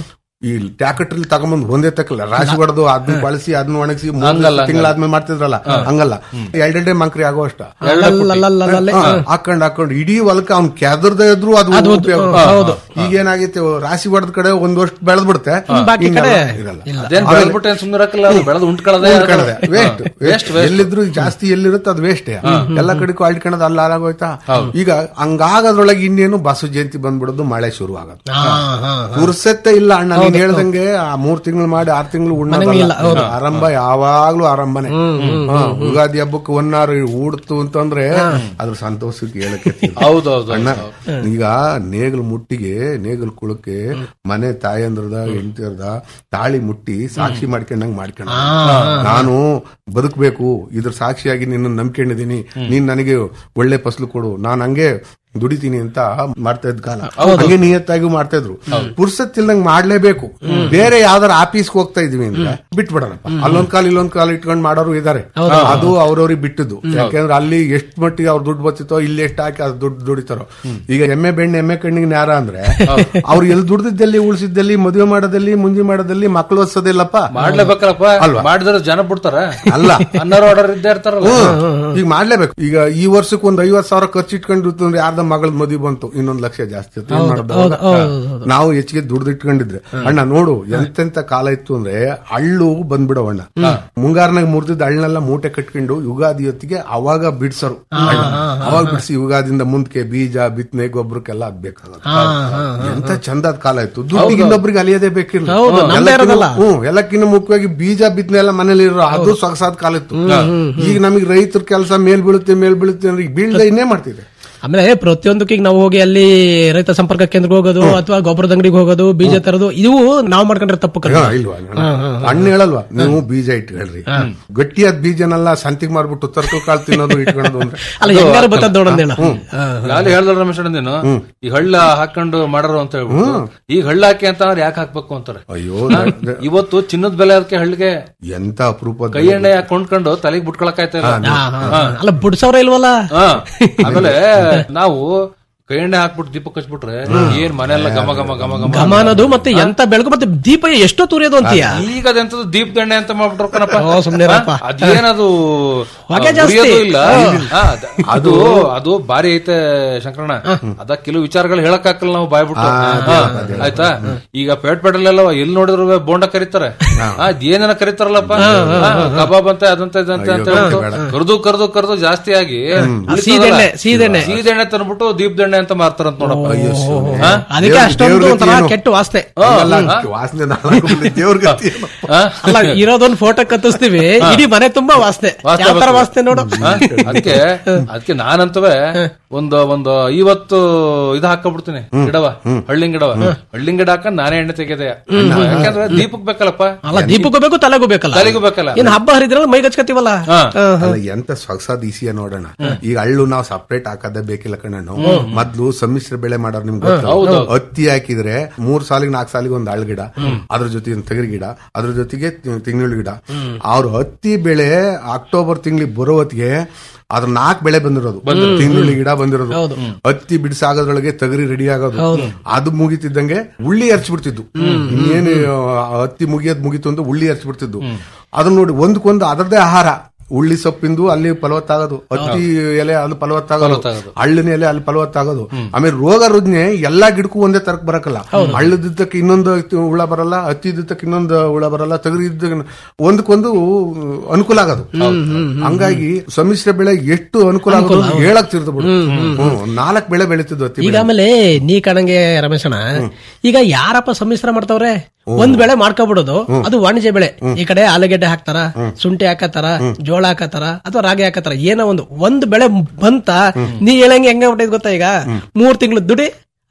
ಈ ಟ್ಯಾಕ್ಟರ್ ತಗೊಂಬಂದ್ ಒಂದೇ ತಕ್ಕಲ್ಲ ರಾಶಿ ಹೊಡೆದು ಅದನ್ನ ಬಳಸಿ ಅದನ್ನ ಒಣಗಿಸಿ ತಿಂಗಳಾದ್ಮೇಲೆ ಮಾಡ್ತಿದ್ರಲ್ಲ ಹಂಗಲ್ಲ ಎರಡೆರಡೇ ಮಂಕ್ರಿ ಆಗೋ ಅಷ್ಟ ಅಲ್ಲಲ್ಲಲ್ಲಲ್ಲಲ್ಲೇ. ಹಾ, ಹಾಕೊಂಡ್ ಹಾಕೊಂಡ್ ಇಡೀ ಹೊಲಕ್ಕ ಅವ್ನ್ ಕೆದರ್ದ ಇದ್ರು ಅದು ಉಪಯೋಗ. ಈಗ ಏನಾಗೈತೆ ರಾಶಿ ಹೊಡೆದ ಕಡೆ ಒಂದ್ ವರ್ಷ ಬೆಳೆದ್ ಬಿಡುತ್ತೆ ಬಾಕಿ ಕಡೆ ಇರಲ್ಲ ಅದೇನ್ ಬೆಳೆದ್ಬಿಟ್ಟು ಏನ್ ಸುಮ್ಮನೆ ಇರಕ್ಕಲ್ಲ ಅದು ಬೆಳೆದು ಉಂಟ್ಕೊಳ್ಳೋದೇ ವೇಸ್ಟ್ ವೇಸ್ಟ್ ಎಲ್ಲಿದ್ರು ಜಾಸ್ತಿ ಎಲ್ಲಿರುತ್ತೆ ಅದು ವೇಸ್ಟ್ ಎಲ್ಲ ಕಡೆಗೂ ಅಳ್ಕೊಳ್ಳೋದು ಅಲ್ಲ ಆಗೋಯ್ತಾ ಈಗ ಹಂಗಾಗದ್ರೊಳಗೆ ಇನ್ನೇನು ಬಸವ ಜಯಂತಿ ಬಂದ್ಬಿಡೋದು ಮಳೆ ಶುರು ಆಗೋದು ಹಾ, ಹಾ. ಪುರ್ಸತ್ತೆ ಇಲ್ಲ ಅಣ್ಣ ನೀನ್ ಹೇಳ್ದಂಗೆ ಆ ಮೂರ್ ತಿಂಗಳು ಮಾಡಿ ಆರ್ ತಿಂಗಳು ಉಣ್ಣೋದಲ್ಲ ಆರಂಭ ಯಾವಾಗ್ಲೂ ಆರಂಭನೆ ಹಾ, ಯುಗಾದಿ ಹಬ್ಬಕ್ಕೆ ಒನ್ನಾರು ಊಡ್ತು ಅಂತಂದ್ರೆ ಅದ್ರ ಸಂತೋಷಕ್ಕೆ ಹೇಳಕ್ಕೆ ತಿಲ್ಲ. ಹೌದೌದು ಅಣ್ಣ ಈಗ ನೇಗಲ್ ಮುಟ್ಟಿಗೆ ನೇಗಲ್ ಕುಳಕ್ಕೆ ಮನೆ ತಾಯಂದ್ರದ ಹೆಂಡತಿಯರ್ದ ತಾಳಿ ಮುಟ್ಟಿ ಸಾಕ್ಷಿ ಮಾಡ್ಕೊಂಡಂಗ್ ಮಾಡ್ಕೊಂಡ ನಾನು ಬದುಕಬೇಕು ಇದ್ರ ಸಾಕ್ಷಿಯಾಗಿ ನಿನ್ನ ನಂಬ್ಕೊಂಡಿದೀನಿ ನೀನ್ ನನಗೆ ಒಳ್ಳೆ ಫಸಲು ಕೊಡು ನಾನ್ ಹಂಗೆ ದುಡಿತೀನಿ ಅಂತ ಮಾಡ್ತಾ ಇದ್ ಕಾಲ ಹಂಗೆ ನಿಯತ್ತಾಗಿ ಮಾಡ್ತಾ ಇದ್ರು ಪುರ್ಸತ್ ಇಲ್ದಂಗ್ ಮಾಡ್ಲೇಬೇಕು ಬೇರೆ ಯಾವ್ದಾರ ಆಫೀಸ್ಗೆ ಹೋಗ್ತಾ ಇದೀವಿ ಅಂದ್ರೆ ಬಿಟ್ಬಿಡೋಣಪ್ಪ ಅಲ್ಲೊಂದ್ ಕಾಲ ಇಲ್ಲೊಂದ್ ಕಾಲ ಇಟ್ಕೊಂಡ್ ಮಾಡೋರು ಇದಾರೆ ಅದು ಅವ್ರವ್ರಿಗೆ ಬಿಟ್ಟದ್ದು ಯಾಕೆಂದ್ರೆ ಅಲ್ಲಿ ಎಷ್ಟ್ ಮಟ್ಟಿಗೆ ಅವ್ರ ದುಡ್ಡು ಬತ್ತಿತ್ತೋ ಇಲ್ಲಿ ಎಷ್ಟು ಹಾಕಿ ಅದು ದುಡ್ಡು ದುಡಿತಾರೋ ಈಗ ಎಮ್ಮೆ ಬೆಣ್ಣೆ ಎಮ್ಮೆ ಕಣ್ಣಿಗೆ ನ್ಯಾರ ಅಂದ್ರೆ ಅವ್ರು ಎಲ್ಲಿ ದುಡ್ದಿದ್ದಲ್ಲಿ ಉಳಿಸಿದ್ದಲ್ಲಿ ಮದುವೆ ಮಾಡೋದಲ್ಲಿ ಮುಂಜಿ ಮಾಡೋದಲ್ಲಿ ಮಕ್ಳು ಓದ್ಸೋದಿಲ್ಲಪ್ಪ ಮಾಡ್ಲೇಬೇಕಲ್ಲಪ್ಪ ಮಾಡಿದ್ರೆ ಜನ ಬಿಡ್ತಾರ ಅಲ್ಲ ಅನ್ನೋರು ಆರ್ಡರ್ ಇದ್ದೇ ಇರ್ತಾರಲ್ಲ ಈಗ ಮಾಡ್ಲೇಬೇಕು ಈಗ ಈ ವರ್ಷಕ್ಕೆ ಒಂದ್ ಐವತ್ ಸಾವಿರ ಖರ್ಚು ಇಟ್ಕೊಂಡಿತ್ತು ಅಂದ್ರೆ ಯಾರ್ದ ಮಗಳ ಮದುವೆ ಬಂತು ಇನ್ನೊಂದ್ ಲಕ್ಷ ಜಾಸ್ತಿ ಆಯ್ತು. ಏನ್ ಮಾಡೋದು ಅವಾಗ? ನಾವು ಹೆಚ್ಚಿಗೆ ದುಡ್ದು ಇಟ್ಕೊಂಡಿದ್ರೆ ಅಣ್ಣ ನೋಡು ಎಂತೆಂತ ಕಾಲ ಇತ್ತು ಅಂದ್ರೆ ಹಳ್ಳು ಬಂದ್ಬಿಡವ ಅಣ್ಣ ಮುಂಗಾರ್ನಾಗ ಮುರಿದಿದ್ದ ಹಣ್ಣೆಲ್ಲ ಮೂಟೆ ಕಟ್ಕೊಂಡು ಯುಗಾದಿ ಹೊತ್ತಿಗೆ ಅವಾಗ ಬಿಡ್ಸರು ಹಳ್ಳ. ಅವಾಗ ಬಿಡಿಸಿ ಯುಗಾದಿಂದ ಮುಂದಕ್ಕೆ ಬೀಜ ಬಿತ್ತನೆ ಗೊಬ್ಬರಕ್ಕೆಲ್ಲ ಆಗ್ಬೇಕಾಗುತ್ತೆ ಎಂತ ಚಂದದ ಕಾಲ ಇತ್ತು ದುಡ್ಡಿಗೆ ಇನ್ನೊಬ್ರಿಗೆ ಅಲಿಯೋದೇ ಬೇಕಿಲ್ಲ ಹೌದು, ನಮ್ದೇ ಇರೋದಲ್ಲ. ಹ್ಮ್ ಎಲ್ಲಕ್ಕಿಂತ ಮುಖ್ಯವಾಗಿ ಬೀಜ ಬಿತ್ತನೆ ಎಲ್ಲ ಮನೇಲಿ ಇರೋ ಅದು ಸೊಗಸಾದ ಕಾಲ ಇತ್ತು ಈಗ ನಮಗೆ ರೈತರ ಕೆಲಸ ಮೇಲ್ ಬೀಳುತ್ತೆ ಮೇಲ್ ಬೀಳುತ್ತೆ ಅಂದ್ರೆ ಈಗ ಬೀಳ್ದೆ ಇನ್ನೇ ಮಾಡ್ತಿದೆ ಆಮೇಲೆ ಪ್ರತಿಯೊಂದಕ್ಕೆ ಈಗ ನಾವು ಹೋಗಿ ಅಲ್ಲಿ ರೈತ ಸಂಪರ್ಕ ಕೇಂದ್ರಕ್ಕೆ ಹೋಗೋದು ಅಥವಾ ಗೊಬ್ಬರದ ಅಂಗಡಿಗೆ ಹೋಗೋದು ಬೀಜ ತರೋದು ಇವು ನಾವು ಮಾಡ್ಕೊಂಡ್ರೆ ತಪ್ಪು ಕಣೆ. ಹಾ, ಇಲ್ವಾ ಹಣ್ಣು ಹೇಳಲ್ವಾ ನೀವು ಬೀಜ ಇಟ್ಕೊಳ್ರಿ ಗಟ್ಟಿಯಾದ ಬೀಜನೆಲ್ಲ ಸಂತಿಗೆ ಮಾರ್ಬಿಟ್ಟು ತರ್ಕಲ್ ಕಾಳು ತಿನ್ನೋದು ಇಟ್ಕೊಳ್ಳೋದು ಅಂದ್ರೆ ಅಲ್ಲ ಹೆಂಗಾರು ಬರ್ತದ ನೋಡಂದೇಳ ಅಲ್ಲಿ ಹೇಳ್ದ ರಮೇಶ್ ನೀನು ಈ ಹಳ್ಳ ಹಾಕೊಂಡು ಮಾಡರು ಅಂತ ಹೇಳ್ಬಿಟ್ಟು ಈಗ ಹಳ್ಳ ಹಾಕಿ ಅಂತ ಅಂದ್ರೆ ಯಾಕೆ ಹಾಕ್ಬೇಕು ಅಂತಾರೆ ಅಯ್ಯೋ ಇವತ್ತು ಚಿನ್ನದ ಬೆಲೆ ಅದಕ್ಕೆ ಹಳ್ಳಿಗೆ ಎಂತ ಅಪರೂಪದ ಕೈ ಎಣ್ಣೆ ಹಾಕ್ ಕೊಂಡ್ಕೊಂಡು ತಲೆಗೆ ಬಿಟ್ಕೊಳಕಾಯ್ತಾ ಇಲ್ಲ ಅಲ್ಲ ಬಿಡ್ಸವ್ರ ಇಲ್ವಲ್ಲ ಹಾ. ಆಮೇಲೆ ನಾವು ಕೈ ಎಣ್ಣೆ ಹಾಕ್ಬಿಟ್ಟು ದೀಪ ಹಚ್ಬಿಟ್ರೆ ಏನ್ ಮನೆಯೆಲ್ಲ ಘಮ ಘಮ ಘಮ ಘಮ ಘಮ ಅನ್ನೋದು ಮತ್ತೆ ಎಂತ ಬೆಳಕು ಮತ್ತೆ ದೀಪ ಎಷ್ಟೋ ತೂರಿಯೋದು ಅಂತೀಯ ಈಗ ಅದೆಂತದ್ದು ದೀಪದ ಎಣ್ಣೆ ಅಂತ ಮಾಡ್ಬಿಟ್ರು ಕಣಪ್ಪ ಓ, ಸುಮ್ನೆ ಇರಪ್ಪ. ಹಾ, ಅದೇನದು ಹೊಗೆ ಆ, ಜಾಸ್ತಿ. ಉರಿಯೋದು ಇಲ್ಲ ಹಾ, ಅದ- ಅದು ಅದು ಬಾರಿ ಐತೆ ಶಂಕರಣ್ಣ ಅದ ಕೆಲವು ವಿಚಾರಗಳು ಹೇಳಕ್ ಹಾಕಲ್ಲ ನಾವು ಬಾಯ್ಬಿಟ್ಟು ಹಾ, ಆಯ್ತಾ ಈಗ ಪೇಟ್ ಪೆಟ್ರೋಲ್ ಎಲ್ಲ ಎಲ್ಲಿ ನೋಡಿದ್ರು ಬೋಂಡ ಕರೀತಾರೆ ಅದೇನ ಕರೀತಾರಲ್ಲಪ್ಪ ಹಾ, ಕಬಾಬ್ ಅಂತ ಅದಂತ ಇದಂತ ಅಂತ ಹೇಳ್ಬಿಟ್ಟು ಕರ್ದು ಕರ್ದು ಕರ್ದು ಜಾಸ್ತಿ ಆಗಿ ಸೀದೆಣ್ಣೆ ಸೀದೆಣ್ಣೆ ಸೀದೆಣ್ಣೆ ತಂದ್ಬಿಟ್ಟು ದೀಪದೆಣ್ಣೆ ಅಂತ ಮಾರ್ತಾರಂತ ನೋಡಪ್ಪ ಹಾ? ಅದಕ್ಕೆ ದೇವ್ರ್- ಅಷ್ಟೊಂದು ದೇವ್ರ್ ಒಂಥರ ಗತಿ ಏನು? ಕೆಟ್ಟ ವಾಸನೆ ಅಲ್ಲ, ವಾಸನೆ ನಾಲ್ಕು ದೇವ್ರ ಗತಿ ಏನು? ಹಾ? ಅಲ್ಲ ಇರೋದೊಂದು ಫೋಟೋ ಕತ್ತಿಸ್ತೀವಿ ಇಡೀ ಮನೆ ತುಂಬಾ ವಾಸನೆ ವಾಸನೆ ಯಾವ ತರ ಬರ್ತದೆ. ವಾಸನೆ ನೋಡು ಹಾ? ಅದಕ್ಕೆ ಅದಕ್ಕೆ ನಾನಂತವೇ ಒಂದು ಒಂದು ಐವತ್ತು ಇದು ಹಾಕಬಿಡ್ತೀನಿ ಗಿಡವ ಹಳ್ಳಿಂಗ್ ಗಿಡವ ಹಳ್ಳಿಂಗ್ ಗಿಡ ಹಾಕೊಂಡ್ ನಾನೇ ಎಣ್ಣೆ ತೆಗೆದೆ ಯಾಕಂದ್ರೆ ದೀಪಕ್ ಬೇಕಲ್ಲಪ್ಪ ಅಲ್ಲ ದೀಪಕ್ಕೂ ಬೇಕು ತಲೆಗೂ ಬೇಕಲ್ಲ ತಲೆಗೂ ಬೇಕಲ್ಲ ಏನ್ ಹಬ್ಬ ಹರಿದ್ರಲ್ಲ ಮೈ ಗಚ್ಕತಿವಲ್ಲ ಹಾ. ಅಲ್ಲ ಎಂತ ಸೊಗಸಾದ ಇಸಿಯ ನೋಡೋಣ ಈಗ ಹಳ್ಳು ನಾವು ಸಪ್ರೇಟ್ ಹಾಕದೇ ಬೇಕಿಲ್ಲ ಕಣ್ಣು ಮೊದ್ಲು ಸಮ್ಮಿಶ್ರ ಬೆಳೆ ಮಾಡೋರು ನಿಮ್ಗೆ ಗೊತ್ತಲ್ಲ? ಹತ್ತಿ ಹಾಕಿದ್ರೆ ಮೂರ್ ಸಾಲಿಗೆ ನಾಲ್ಕು ಸಾಲಿಗೆ ಒಂದು ಅಳ್ ಗಿಡ ಅದ್ರ ಜೊತೆಗೆ ಒಂದು ತೆಗರಿ ಗಿಡ ಅದ್ರ ಜೊತೆಗೆ ತಿಂಗಳು ಗಿಡ ಅವ್ರ ಹತ್ತಿ ಬೆಳೆ ಅಕ್ಟೋಬರ್ ತಿಂಗಳಿಗೆ ಬರೋ ಹೊತ್ತಿಗೆ ಅದ್ರ ನಾಲ್ಕು ಬೆಳೆ ಬಂದಿರೋದು ತಿಂಗಳು ಗಿಡ ಬಂದಿರೋದು ಹತ್ತಿ ಬಿಡಿಸಾಗೋದ್ರೊಳಗೆ ತಗರಿ ರೆಡಿ ಆಗೋದು ಅದು ಮುಗಿತಿದ್ದಂಗೆ ಉಳ್ಳಿ ಹರ್ಚ್ಬಿಡ್ತಿದ್ದು ಇನ್ನೇನು ಆ, ಹತ್ತಿ ಮುಗಿಯೋದ್ ಮುಗೀತು ಅಂತ ಉಳ್ಳಿ ಹರ್ಚ್ಬಿಡ್ತಿದ್ದು ಅದನ್ನ ನೋಡಿ ಒಂದಕ್ಕೊಂದು ಅದರದೇ ಆಹಾರ ಉಳ್ಳಿ ಸೊಪ್ಪಿಂದು ಅಲ್ಲಿ ಫಲವತ್ತಾಗೋದು ಹತ್ತಿ ಎಲೆ ಅಲ್ಲಿ ಫಲವತ್ತಾಗೋದು ಹಳ್ಳಿನ ಎಲೆ ಅಲ್ಲಿ ಫಲವತ್ತಾಗೋದು ಆಮೇಲೆ ರೋಗ ರುಜ್ನೆ ಎಲ್ಲಾ ಗಿಡಕ್ಕೂ ಒಂದೇ ತರಕ್ ಬರಕಲ್ಲ ಹಳ್ಳದಿದ್ದಕ್ಕೆ ಇನ್ನೊಂದು ಹುಳ ಬರಲ್ಲ ಹತ್ತಿ ಇದ್ದಕ್ಕೆ ಇನ್ನೊಂದು ಹುಳ ಬರಲ್ಲ ತಗರಿ ಇದ್ದ ಒಂದಕ್ಕೊಂದು ಅನುಕೂಲ ಆಗೋದು ಹಂಗಾಗಿ ಸಮ್ಮಿಶ್ರ ಬೆಳೆ ಎಷ್ಟು ಅನುಕೂಲ ಆಗೋದು ಹೇಳಕ್ ತಿರ್ದು ಬಿಡು ಹ್ಮ್ ನಾಲ್ಕು ಬೆಳೆ ಬೆಳೀತಿದ್ವು ಹತ್ತಿ ಈಗ ಬೆಳೆ. ಆಮೇಲೆ ನೀ ಕಣಂಗೆ ರಮೇಶಣ್ಣ ಈಗ ಯಾರಪ್ಪ ಸಮ್ಮಿಶ್ರ ಮಾಡ್ತಾವ್ರೆ ಒಂದ್ ಬೆಳೆ ಮಾಡ್ಕೊಬಿಡೋದು ಅದು ವಾಣಿಜ್ಯ ಬೆಳೆ ಈ ಕಡೆ ಆಲೂಗೆಡ್ಡೆ ಹಾಕ್ತಾರ ಶುಂಠಿ ಹಾಕತಾರ ಜೋಳ ಹಾಕತಾರ ಅಥವಾ ರಾಗಿ ಹಾಕತಾರ ಏನೋ ಒಂದು ಒಂದ್ ಬೆಳೆ ಬಂತ ನೀ ಹೇಳಂಗೆ ಹೆಂಗ ಬಿಟ್ಟೈತ್ ಗೊತ್ತಾ ಈಗ ಮೂರ್ ತಿಂಗಳು ದುಡಿ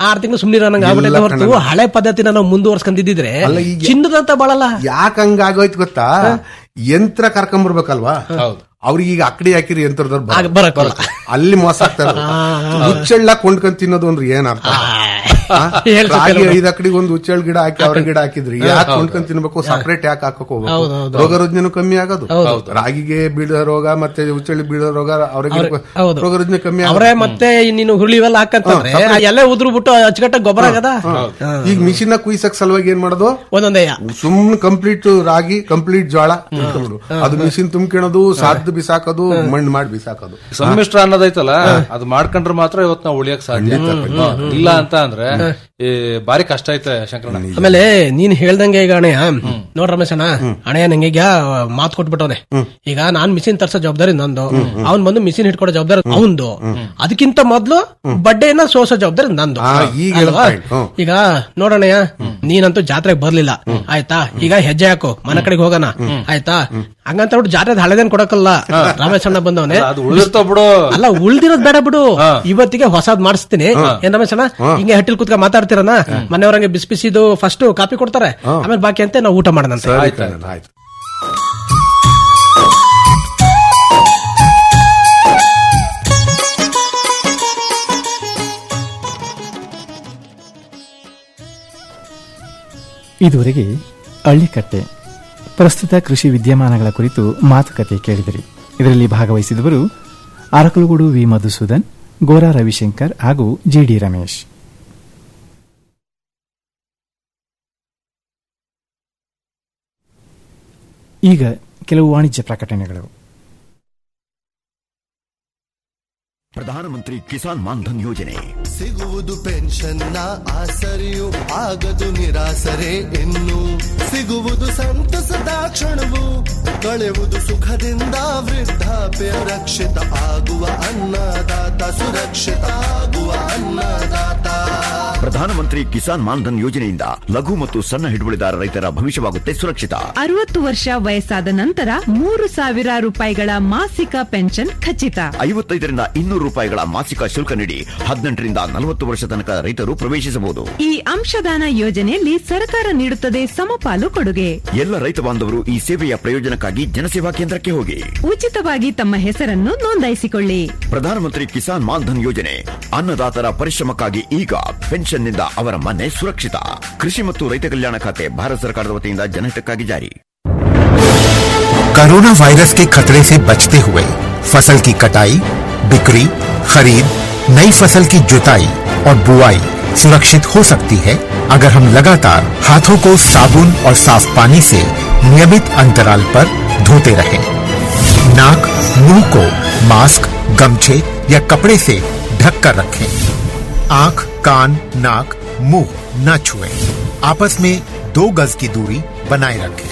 ಆರ್ ತಿಂಗಳು ಸುಮ್ಮನೆ ನಂಗೆ ಆಗ್ಬಿಟ್ಟೈತೆ ಇಲ್ಲ ಹೊರತು ಹಳೆ ಪದ್ಧತಿನ ನಾವು ಮುಂದುವರ್ಸ್ಕೊಂಡಿದ್ರೆ ಅಲ್ಲ, ಈಗ- ಚಿನ್ನದಂತ ಬಾಳಲ್ಲ ಯಾಕೆ ಹಂಗಾಗೋಯ್ತು ಗೊತ್ತಾ ಯಂತ್ರ ಕರ್ಕೊಂಬರ್ಬೇಕಲ್ವಾ ಹೌದು. ಅವ್ರಿಗೆ ಈಗ ಅಕ್ಕಡಿ ಹಾಕಿರಿ ಯಂತ್ರದವ್ರು ಆಗ ಬರಲ್ಲ. ಬರಕ್ಕಲ್ಲ. ಅಲ್ಲಿ ಮೋಸ ಆಗ್ತಾರೆ ಹುಚ್ಚೆಳ್ಳ ಕೊಂಡ್ಕೊಂಡ್ ತಿನ್ನೋದು ಅಂದ್ರೆ ಏನ್ ಅರ್ಥ ಆ? ಹೇಳ್ಸು ರಾಗಿ ಕೆಲವ್ರು. ಐದ್ ಅಕ್ಕಡಿಗೆ ಒಂದು ಹುಚ್ಚೆಳ್ ಗಿಡ ಹಾಕಿ ಅವ್ರ ಗಿಡ ಹಾಕಿದ್ರಿ ಯಾಕೆ ಕೊಂಡ್ಕೊಂಡ್ ತಿನ್ಬೇಕು ಸಪರೇಟ್ ಯಾಕೆ ಹಾಕಕ್ ಹೌದು, ಹೋಗ್ಬೇಕು ಹೌದು. ರೋಗ ರುಜಿನ ಕಮ್ಮಿ ಆಗೋದು ಹೌದು. ರಾಗಿಗೆ ಬೀಳೋ ರೋಗ ಮತ್ತೆ ಹುಚ್ಚೆಳ್ಳಿ ಬೀಳೋ ರೋಗ ಅವರಿಗೆ ಹೌದು. ರೋಗ ರುಜಿನ ಕಮ್ಮಿ ಅವರೇ ಆಗೋದು ಮತ್ತೆ ನೀನು ಹುರುಳಿ ಇವೆಲ್ಲ ಹಾಕಂತಂದ್ರೆ ಎಲ್ಲೇ ಉದ್ರು ಬಿಟ್ಟು ಅಚ್ಚುಕಟ್ಟ ಗೊಬ್ಬರ ಆಗದ ಈಗ ಮಿಷಿನ್ ಕುಯ್ಸಕ್ ಸಲುವಾಗಿ ಏನ್ ಮಾಡೋದು ಒಂದೊಂದೇ ಸುಮ್ನೆ ಕಂಪ್ಲೀಟ್ ರಾಗಿ ಕಂಪ್ಲೀಟ್ ಜೋಳ ಇಟ್ಕೊಂಡ್ಬಿಡು. ಅದು ಮಿಷಿನ್ ತುಂಬ್ಕೊಳೋದು ಸಾದ್ದು ಬಿಸಾಕೋದು ಮಣ್ಣು ಮಾಡಿ ಬಿಸಾಕೋದು ಸಮ್ಮಿಶ್ರ ಅನ್ನೋದೈತಲ್ಲ ಅದು ಮಾಡ್ಕೊಂಡ್ರೆ ಮಾತ್ರ ಇವತ್ತು ನಾವು ಉಳಿಯಕ್ ಸಾಧ್ಯ ಹಾ, ಇಲ್ಲ ಅಂತ ಅಂದ್ರೆ ಈ ಬಾರಿ ಕಷ್ಟ ಐತೆ ಶಂಕರಣ್ಣ ಆಮೇಲೆ ನೀನ್ ಹೇಳ್ದಂಗೆ ಈಗ ಅಣೆಯ ನೋಡ್ ರಮೇಶ್ ಅಣ್ಣ ಅಣೆಯ ನಂಗೆ ಈಗ ಮಾತು ಕೊಟ್ಬಿಟ್ಟವನೆ ಈಗ ನಾನ್ ಮಿಷಿನ್ ತರ್ಸೋ ಜವಾಬ್ದಾರಿ ನಂದು ಅವ್ನ್ ಬಂದು ಮಿಷಿನ್ ಹಿಡ್ಕೊಡೋ ಜವಾಬ್ದಾರಿ ಅವಂದು ಅದಕ್ಕಿಂತ ಮೊದ್ಲು ಬಡ್ಡೆಯನ್ನ ಸೋಸೋ ಜವಾಬ್ದಾರಿ ನಂದು ಆ, ಈಗ ಅಲ್ವಾ? ಹೇಳ್ತಾ ಇದ್ದೀನಿ. ಹ್ಮ್. ಈಗ ನೋಡೋಣಯ್ಯ ನೀನಂತೂ ಜಾತ್ರೆಗೆ ಬರ್ಲಿಲ್ಲ ಆಯ್ತಾ ಈಗ ಹೆಜ್ಜೆ ಹಾಕು ಮನೆ ಕಡೆಗೆ ಹೋಗೋಣ ಆಯ್ತಾ ಹಂಗಂತ ಬಿಟ್ಟು ಜಾತ್ರೆ ಹಳೆದೇನ್ ಕೊಡಕಲ್ಲ ರಮೇಶ್ ಅಣ್ಣ ಬಂದವನೆ ಅದು ಉಳಿದಿರ್ತಾವ ಬಿಡು ಅಲ್ಲ ಉಳ್ದಿರೋದ್ ಬೇಡ ಬಿಡು ಇವತ್ತಿಗೆ ಹೊಸದ್ ಮಾಡಿಸ್ತೀನಿ ಏನ್ ರಮೇಶ್ ಅಣ್ಣ ಹಿಂಗೆ ಹಟ್ಟಿಲ್ ಕೂತ್ಕ ಮಾತಾಡ್ತಿರನ ಮನೆಯವ್ರಂಗೆ ಬಿಸಿ ಬಿಸಿದು ಫಸ್ಟ್ ಕಾಪಿ ಕೊಡ್ತಾರೆ ಆಮೇಲೆ ಬಾಕಿ ಅಂತ ನಾವು ಊಟ ಮಾಡೋಣಂತೆ ಸರಿ ಆಯ್ತು, ಕಣಣ್ಣ, ಆಯ್ತು ಇದುವರೆಗೆ ಹಳ್ಳಿಕಟ್ಟೆ ಪ್ರಸ್ತುತ ಕೃಷಿ ವಿದ್ಯಮಾನಗಳ ಕುರಿತು ಮಾತುಕತೆ ಕೇಳಿದಿರಿ ಇದರಲ್ಲಿ ಭಾಗವಹಿಸಿದವರು ಅರಕಲಗೂಡು ವಿ ಮಧುಸೂದನ್ ಗೋರಾ ರವಿಶಂಕರ್ ಹಾಗೂ ಜಿಡಿ ರಮೇಶ್ ಈಗ ಕೆಲವು ವಾಣಿಜ್ಯ ಪ್ರಕಟಣೆಗಳು ಪ್ರಧಾನಮಂತ್ರಿ ಕಿಸಾನ್ ಮಾನ್ಧನ್ ಯೋಜನೆ ಸಿಗುವುದು ಪೆನ್ಷನ್ನ ಆಸರೆಯು ಆಗದು ನಿರಾಸರೆ ಇನ್ನು ಸಿಗುವುದು ಸಂತಸದ ಕ್ಷಣವು ಕಳೆಯುವುದು ಸುಖದಿಂದ ವೃದ್ಧಾಪ್ಯ ರಕ್ಷಿತ ಆಗುವ ಅನ್ನದಾತ ಸುರಕ್ಷಿತ ಆಗುವ ಅನ್ನದಾತ ಪ್ರಧಾನಮಂತ್ರಿ ಕಿಸಾನ್ ಮಾನ್ಧನ್ ಯೋಜನೆಯಿಂದ ಲಘು ಮತ್ತು ಸಣ್ಣ ಹಿಡುವಳಿದಾರ ರೈತರ ಭವಿಷ್ಯವಾಗುತ್ತೆ ಸುರಕ್ಷಿತ ಅರವತ್ತು ವರ್ಷ ವಯಸ್ಸಾದ ನಂತರ ಮೂರು ಸಾವಿರ ರೂಪಾಯಿಗಳ ಮಾಸಿಕ ಪೆನ್ಷನ್ ಖಚಿತ ಐವತ್ತೈದರಿಂದ ಇನ್ನೂರು ರೂಪಾಯಿಗಳ ಮಾಸಿಕ ಶುಲ್ಕ ನೀಡಿ ಹದಿನೆಂಟರಿಂದ ನಲವತ್ತು ವರ್ಷ ತನಕ ರೈತರು ಪ್ರವೇಶಿಸಬಹುದು ಈ ಅಂಶದಾನ ಯೋಜನೆಯಲ್ಲಿ ಸರ್ಕಾರ ನೀಡುತ್ತದೆ ಸಮಪಾಲು ಕೊಡುಗೆ ಎಲ್ಲ ರೈತ ಬಾಂಧವರು ಈ ಸೇವೆಯ ಪ್ರಯೋಜನಕ್ಕಾಗಿ ಜನಸೇವಾ ಕೇಂದ್ರಕ್ಕೆ ಹೋಗಿ ಉಚಿತವಾಗಿ ತಮ್ಮ ಹೆಸರನ್ನು ನೋಂದಾಯಿಸಿಕೊಳ್ಳಿ ಪ್ರಧಾನಮಂತ್ರಿ ಕಿಸಾನ್ ಮಾನ್ಧನ್ ಯೋಜನೆ ಅನ್ನದಾತರ ಪರಿಶ್ರಮಕ್ಕಾಗಿ ಈಗ ಪೆನ್ಷನ್ನಿಂದ ಅವರ ಮನೆ ಸುರಕ್ಷಿತ ಕೃಷಿ ಮತ್ತು ರೈತ ಕಲ್ಯಾಣ ಖಾತೆ ಭಾರತ ಸರ್ಕಾರದ ವತಿಯಿಂದ ಜನಹಿತಕ್ಕಾಗಿ ಜಾರಿ कोरोना वायरस के खतरे से बचते हुए फसल की कटाई बिक्री खरीद नई फसल की जुताई और बुआई सुरक्षित हो सकती है अगर हम लगातार हाथों को साबुन और साफ पानी से नियमित अंतराल पर धोते रहें। नाक मुंह को मास्क गमछे या कपड़े से ढक कर रखें आंख कान नाक मुंह न छुएं। आपस में दो गज की दूरी बनाए रखें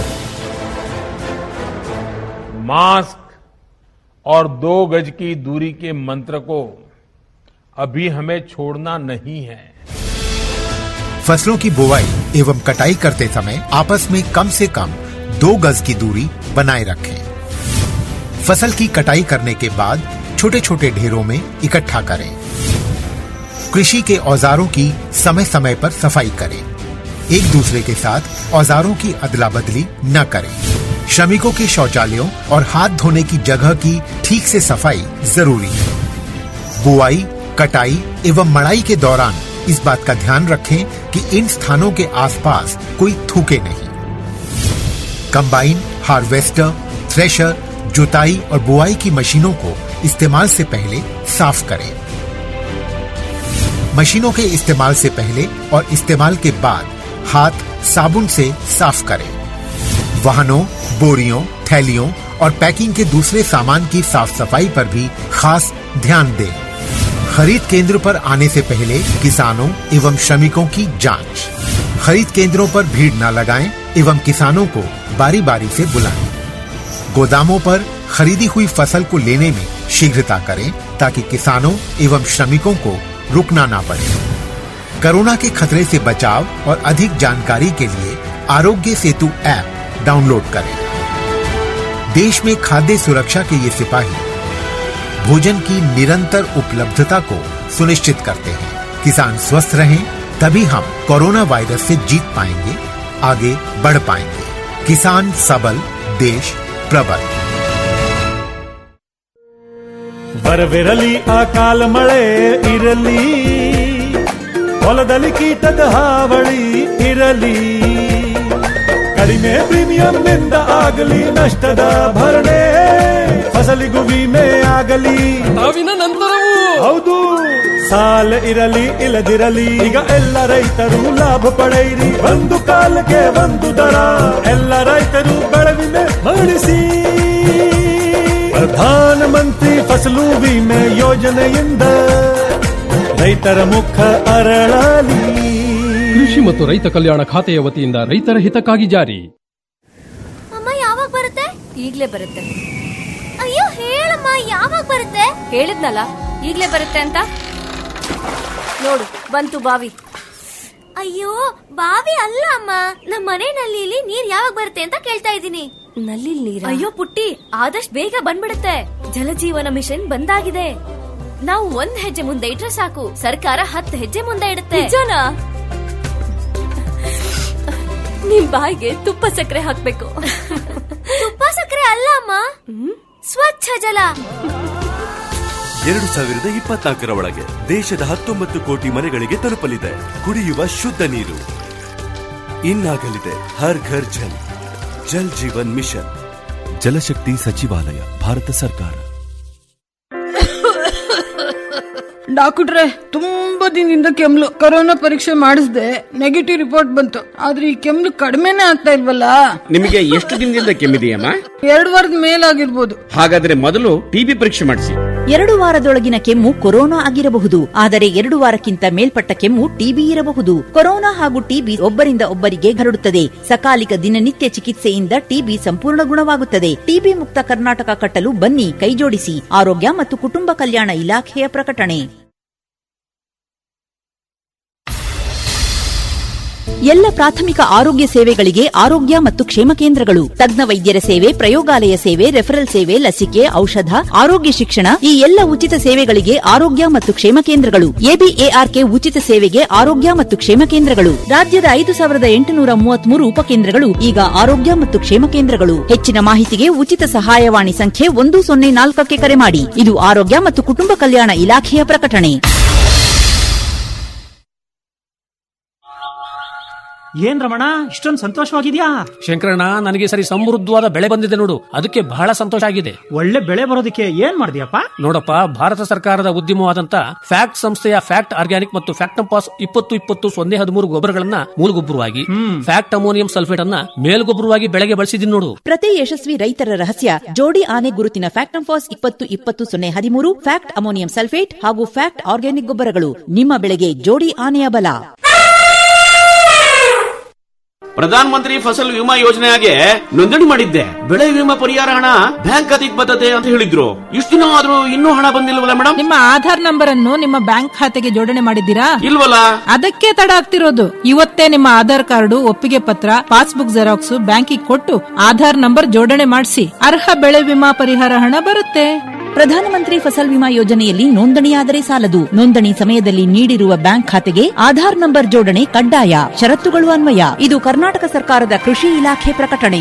मास्क और दो गज की दूरी के मंत्र को अभी हमें छोड़ना नहीं है फसलों की बुवाई एवं कटाई करते समय आपस में कम से कम दो गज की दूरी बनाए रखें फसल की कटाई करने के बाद छोटे छोटे ढेरों में इकट्ठा करें कृषि के औजारों की समय समय पर सफाई करें एक दूसरे के साथ औजारों की अदला बदली न करें श्रमिकों के शौचालयों और हाथ धोने की जगह की ठीक से सफाई जरूरी है बुआई कटाई एवं मड़ाई के दौरान इस बात का ध्यान रखें कि इन स्थानों के आसपास कोई थूके नहीं कंबाइन हार्वेस्टर थ्रेशर जुताई और बुआई की मशीनों को इस्तेमाल से पहले साफ करें मशीनों के इस्तेमाल से पहले और इस्तेमाल के बाद हाथ साबुन से साफ करें वाहनों बोरियों थैलियों और पैकिंग के दूसरे सामान की साफ सफाई पर भी खास ध्यान दें खरीद केंद्र पर आने से पहले किसानों एवं श्रमिकों की जांच खरीद केंद्रों पर भीड़ न लगाएं एवं किसानों को बारी बारी से बुलाएं गोदामों पर खरीदी हुई फसल को लेने में शीघ्रता करें ताकि किसानों एवं श्रमिकों को रुकना ना पड़े कोरोना के खतरे से बचाव और अधिक जानकारी के लिए आरोग्य सेतु ऐप डाउनलोड करें देश में खाद्य सुरक्षा के ये सिपाही भोजन की निरंतर उपलब्धता को सुनिश्चित करते हैं किसान स्वस्थ रहें तभी हम कोरोना वायरस से जीत पाएंगे आगे बढ़ पाएंगे किसान सबल देश प्रबल ಬರವಿರಲಿ ಅಕಾಲ ಮಳೆ ಇರಲಿ ಹೊಲದಲ್ಲಿ ಕೀಟದ ಹಾವಳಿ ಇರಲಿ ಕಡಿಮೆ ಪ್ರೀಮಿಯಂ ನಿಂದ ಆಗಲಿ ನಷ್ಟದ ಭರಣೆ ಫಸಲಿಗೂ ವಿಮೆ ಆಗಲಿ ಸಾವಿನ ನಂತರವೂ ಹೌದು ಸಾಲ ಇರಲಿ ಇಲ್ಲದಿರಲಿ ಈಗ ಎಲ್ಲ ರೈತರು ಲಾಭ ಪಡೆಯಿರಿ ಒಂದು ಕಾಲಕ್ಕೆ ಒಂದು ದರ ಎಲ್ಲ ರೈತರು ಬೆಳೆವಿಮೆ ಮಾಡಿಸಿ ಪ್ರಧಾನ ಮಂತ್ರಿ ಫಸಲು ವಿಮೆ ಯೋಜನೆಯಿಂದ ರೈತರ ಮುಖ ಅರಳಲಿ ಕೃಷಿ ಮತ್ತು ರೈತ ಕಲ್ಯಾಣ ಖಾತೆಯ ವತಿಯಿಂದ ರೈತರ ಹಿತಕ್ಕಾಗಿ ಜಾರಿ ಅಮ್ಮ ಯಾವಾಗ ಬರುತ್ತೆ ಈಗ್ಲೇ ಬರುತ್ತೆ ಅಯ್ಯೋ ಹೇಳಮ್ಮ ಯಾವಾಗ ಬರುತ್ತೆ ಹೇಳಿದ್ನಲ್ಲ ಈಗ್ಲೇ ಬರುತ್ತೆ ಅಂತ ನೋಡು ಬಂತು ಬಾವಿ ಅಯ್ಯೋ ಬಾವಿ ಅಲ್ಲ ಅಮ್ಮ ನಮ್ಮ ಮನೆ ನಲ್ಲಿಲಿ ನೀರ್ ಯಾವಾಗ ಬರುತ್ತೆ ಅಂತ ಕೇಳ್ತಾ ಇದ್ದೀನಿ ನಲ್ಲಿ ನೀರ್ ಅಯ್ಯೋ ಪುಟ್ಟಿ ಆದಷ್ಟು ಬೇಗ ಬಂದ್ಬಿಡುತ್ತೆ ಜಲಜೀವನ ಮಿಷನ್ ಬಂದಾಗಿದೆ ನಾವು ಒಂದ್ ಹೆಜ್ಜೆ ಮುಂದೆ ಇಟ್ರೆ ಸಾಕು ಸರ್ಕಾರ ಹತ್ತು ಹೆಜ್ಜೆ ಮುಂದೆ ಇಡುತ್ತೆ ನಿಜನಾ ನಿಮ್ ಬಾಯಿಗೆ ತುಪ್ಪ ಸಕ್ಕರೆ ಹಾಕ್ಬೇಕು ತುಪ್ಪ ಸಕ್ಕರೆ ಅಲ್ಲ ಅಮ್ಮ ಸ್ವಚ್ಛ ಜಲ ಎರಡು ಸಾವಿರದ ಇಪ್ಪತ್ನಾಲ್ಕರ ಒಳಗೆ ದೇಶದ ಹತ್ತೊಂಬತ್ತು ಕೋಟಿ ಮನೆಗಳಿಗೆ ತಲುಪಲಿದೆ ಕುಡಿಯುವ ಶುದ್ಧ ನೀರು ಇನ್ನಾಗಲಿದೆ ಹರ್ ಘರ್ ಜಲ್ ಜಲ್ ಜೀವನ್ ಮಿಷನ್ ಜಲಶಕ್ತಿ ಸಚಿವಾಲಯ ಭಾರತ ಸರ್ಕಾರ ಡಾಕ್ಟ್ರೆ ತುಂಬಾ ದಿನದಿಂದ ಕೆಮ್ಲು ಕೊರೋನಾ ಪರೀಕ್ಷೆ ಮಾಡಿಸ್ದೆ ನೆಗೆಟಿವ್ ರಿಪೋರ್ಟ್ ಬಂತು ಆದ್ರೆ ಈ ಕೆಮ್ಲು ಕಡಿಮೆನೇ ಆಗ್ತಾ ಇಲ್ವಲ್ಲ ನಿಮಗೆ ಎಷ್ಟು ದಿನದಿಂದ ಕೆಮ್ಮಿದೆಯಮ್ಮ ಎರಡು ವಾರದ ಮೇಲಾಗಿರ್ಬೋದು ಹಾಗಾದ್ರೆ ಮೊದಲು ಟಿಬಿ ಪರೀಕ್ಷೆ ಮಾಡಿಸಿ ಎರಡು ವಾರದೊಳಗಿನ ಕೆಮ್ಮು ಕೊರೋನಾ ಆಗಿರಬಹುದು ಆದರೆ ಎರಡು ವಾರಕ್ಕಿಂತ ಮೇಲ್ಪಟ್ಟ ಕೆಮ್ಮು ಟಿಬಿ ಇರಬಹುದು ಕೊರೋನಾ ಹಾಗೂ ಟಿಬಿ ಒಬ್ಬರಿಂದ ಒಬ್ಬರಿಗೆ ಹರಡುತ್ತದೆ ಸಕಾಲಿಕ ದಿನನಿತ್ಯ ಚಿಕಿತ್ಸೆಯಿಂದ ಟಿಬಿ ಸಂಪೂರ್ಣ ಗುಣವಾಗುತ್ತದೆ ಟಿಬಿ ಮುಕ್ತ ಕರ್ನಾಟಕ ಕಟ್ಟಲು ಬನ್ನಿ ಕೈಜೋಡಿಸಿ ಆರೋಗ್ಯ ಮತ್ತು ಕುಟುಂಬ ಕಲ್ಯಾಣ ಇಲಾಖೆಯ ಪ್ರಕಟಣೆ ಎಲ್ಲ ಪ್ರಾಥಮಿಕ ಆರೋಗ್ಯ ಸೇವೆಗಳಿಗೆ ಆರೋಗ್ಯ ಮತ್ತು ಕ್ಷೇಮ ಕೇಂದ್ರಗಳು ತಜ್ಞ ವೈದ್ಯರ ಸೇವೆ ಪ್ರಯೋಗಾಲಯ ಸೇವೆ ರೆಫರಲ್ ಸೇವೆ ಲಸಿಕೆ ಔಷಧ ಆರೋಗ್ಯ ಶಿಕ್ಷಣ ಈ ಎಲ್ಲ ಉಚಿತ ಸೇವೆಗಳಿಗೆ ಆರೋಗ್ಯ ಮತ್ತು ಕ್ಷೇಮ ಕೇಂದ್ರಗಳು ಎಬಿಎಆರ್ಕೆ ಉಚಿತ ಸೇವೆಗೆ ಆರೋಗ್ಯ ಮತ್ತು ಕ್ಷೇಮ ಕೇಂದ್ರಗಳು ರಾಜ್ಯದ ಐದು ಸಾವಿರದ ಎಂಟುನೂರ ಮೂವತ್ಮೂರು ಉಪಕೇಂದ್ರಗಳು ಈಗ ಆರೋಗ್ಯ ಮತ್ತು ಕ್ಷೇಮ ಕೇಂದ್ರಗಳು ಹೆಚ್ಚಿನ ಮಾಹಿತಿಗೆ ಉಚಿತ ಸಹಾಯವಾಣಿ ಸಂಖ್ಯೆ ಒಂದು ಸೊನ್ನೆ ನಾಲ್ಕಕ್ಕೆ ಕರೆ ಮಾಡಿ ಇದು ಆರೋಗ್ಯ ಮತ್ತು ಕುಟುಂಬ ಕಲ್ಯಾಣ ಇಲಾಖೆಯ ಪ್ರಕಟಣೆ ಏನ್ ರಮಣ ಇಷ್ಟೊಂದು ಸಂತೋಷವಾಗಿದ್ಯಾ ಶಂಕರಣ್ಣ ನನಗೆ ಸರಿ ಸಮೃದ್ಧವಾದ ಬೆಳೆ ಬಂದಿದೆ ನೋಡು ಅದಕ್ಕೆ ಬಹಳ ಸಂತೋಷ ಆಗಿದೆ ಒಳ್ಳೆ ಬೆಳೆ ಬರೋದಕ್ಕೆ ಏನ್ ಮಾಡಿದ್ಯಪ್ಪ ನೋಡಪ್ಪ ಭಾರತ ಸರ್ಕಾರದ ಉದ್ಯಮವಾದಂತ ಫ್ಯಾಕ್ಟ್ ಸಂಸ್ಥೆಯ ಫ್ಯಾಕ್ಟ್ ಆರ್ಗ್ಯಾನಿಕ್ ಮತ್ತು ಫ್ಯಾಕ್ಟಂಪಾಸ್ ಇಪ್ಪತ್ತು ಇಪ್ಪತ್ತು ಸೊನ್ನೆ ಹದಿಮೂರು ಗೊಬ್ಬರಗಳನ್ನ ಮೂಲಗೊಬ್ಬರವಾಗಿ ಫ್ಯಾಕ್ಟ್ ಅಮೋನಿಯಂ ಸಲ್ಫೇಟ್ ಅನ್ನ ಮೇಲ್ಗೊಬ್ಬರವಾಗಿ ಬೆಳೆಗೆ ಬಳಸಿದೀನಿ ನೋಡು ಪ್ರತಿ ಯಶಸ್ವಿ ರೈತರ ರಹಸ್ಯ ಜೋಡಿ ಆನೆ ಗುರುತಿನ ಫ್ಯಾಕ್ಟಂಫಾಸ್ ಇಪ್ಪತ್ತು ಇಪ್ಪತ್ತು ಸೊನ್ನೆ ಹದಿಮೂರು ಫ್ಯಾಕ್ಟ್ ಅಮೋನಿಯಂ ಸಲ್ಫೇಟ್ ಹಾಗೂ ಫ್ಯಾಕ್ಟ್ ಆರ್ಗ್ಯಾನಿಕ್ ಗೊಬ್ಬರಗಳು ನಿಮ್ಮ ಬೆಳೆಗೆ ಜೋಡಿ ಆನೆಯ ಬಲ ಪ್ರಧಾನ ಮಂತ್ರಿ ಫಸಲ್ ವಿಮಾ ಯೋಜನೆಗೆ ನೋಂದಣಿ ಮಾಡಿದ್ದೆ ಬೆಳೆ ವಿಮಾ ಪರಿಹಾರ ಹಣ ಬ್ಯಾಂಕ್ ಖಾತೆಗೆ ಬರ್ತದೆ ಅಂತ ಹೇಳಿದ್ರು ಇಷ್ಟು ದಿನ ಆದ್ರೂ ಇನ್ನೂ ಹಣ ಬಂದಿಲ್ವಲ್ಲ ಮೇಡಮ್ ನಿಮ್ಮ ಆಧಾರ್ ನಂಬರ್ ಅನ್ನು ನಿಮ್ಮ ಬ್ಯಾಂಕ್ ಖಾತೆಗೆ ಜೋಡಣೆ ಮಾಡಿದ್ದೀರಾ ಇಲ್ವಲ್ಲ ಅದಕ್ಕೆ ತಡ ಆಗ್ತಿರೋದು ಇವತ್ತೇ ನಿಮ್ಮ ಆಧಾರ್ ಕಾರ್ಡು ಒಪ್ಪಿಗೆ ಪತ್ರ ಪಾಸ್ಬುಕ್ ಜೆರಾಕ್ಸ್ ಬ್ಯಾಂಕಿಗೆ ಕೊಟ್ಟು ಆಧಾರ್ ನಂಬರ್ ಜೋಡಣೆ ಮಾಡಿಸಿ ಅರ್ಹ ಬೆಳೆ ವಿಮಾ ಪರಿಹಾರ ಹಣ ಬರುತ್ತೆ ಪ್ರಧಾನಮಂತ್ರಿ ಫಸಲ್ ವಿಮಾ ಯೋಜನೆಯಲ್ಲಿ ನೋಂದಣಿಯಾದರೆ ಸಾಲದು ನೋಂದಣಿ ಸಮಯದಲ್ಲಿ ನೀಡಿರುವ ಬ್ಯಾಂಕ್ ಖಾತೆಗೆ ಆಧಾರ್ ನಂಬರ್ ಜೋಡಣೆ ಕಡ್ಡಾಯ ಷರತ್ತುಗಳು ಅನ್ವಯ ಇದು ಕರ್ನಾಟಕ ಸರ್ಕಾರದ ಕೃಷಿ ಇಲಾಖೆ ಪ್ರಕಟಣೆ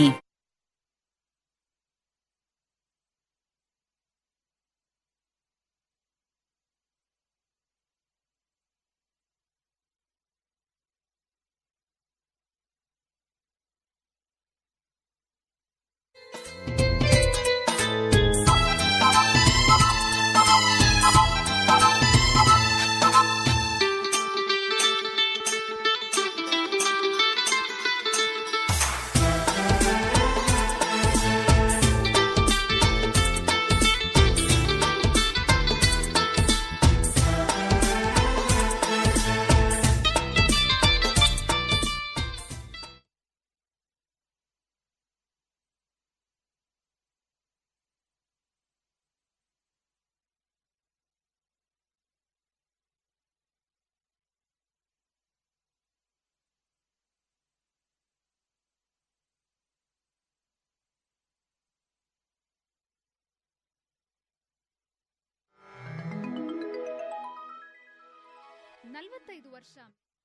ನಲವತ್ತೈದು ವರ್ಷ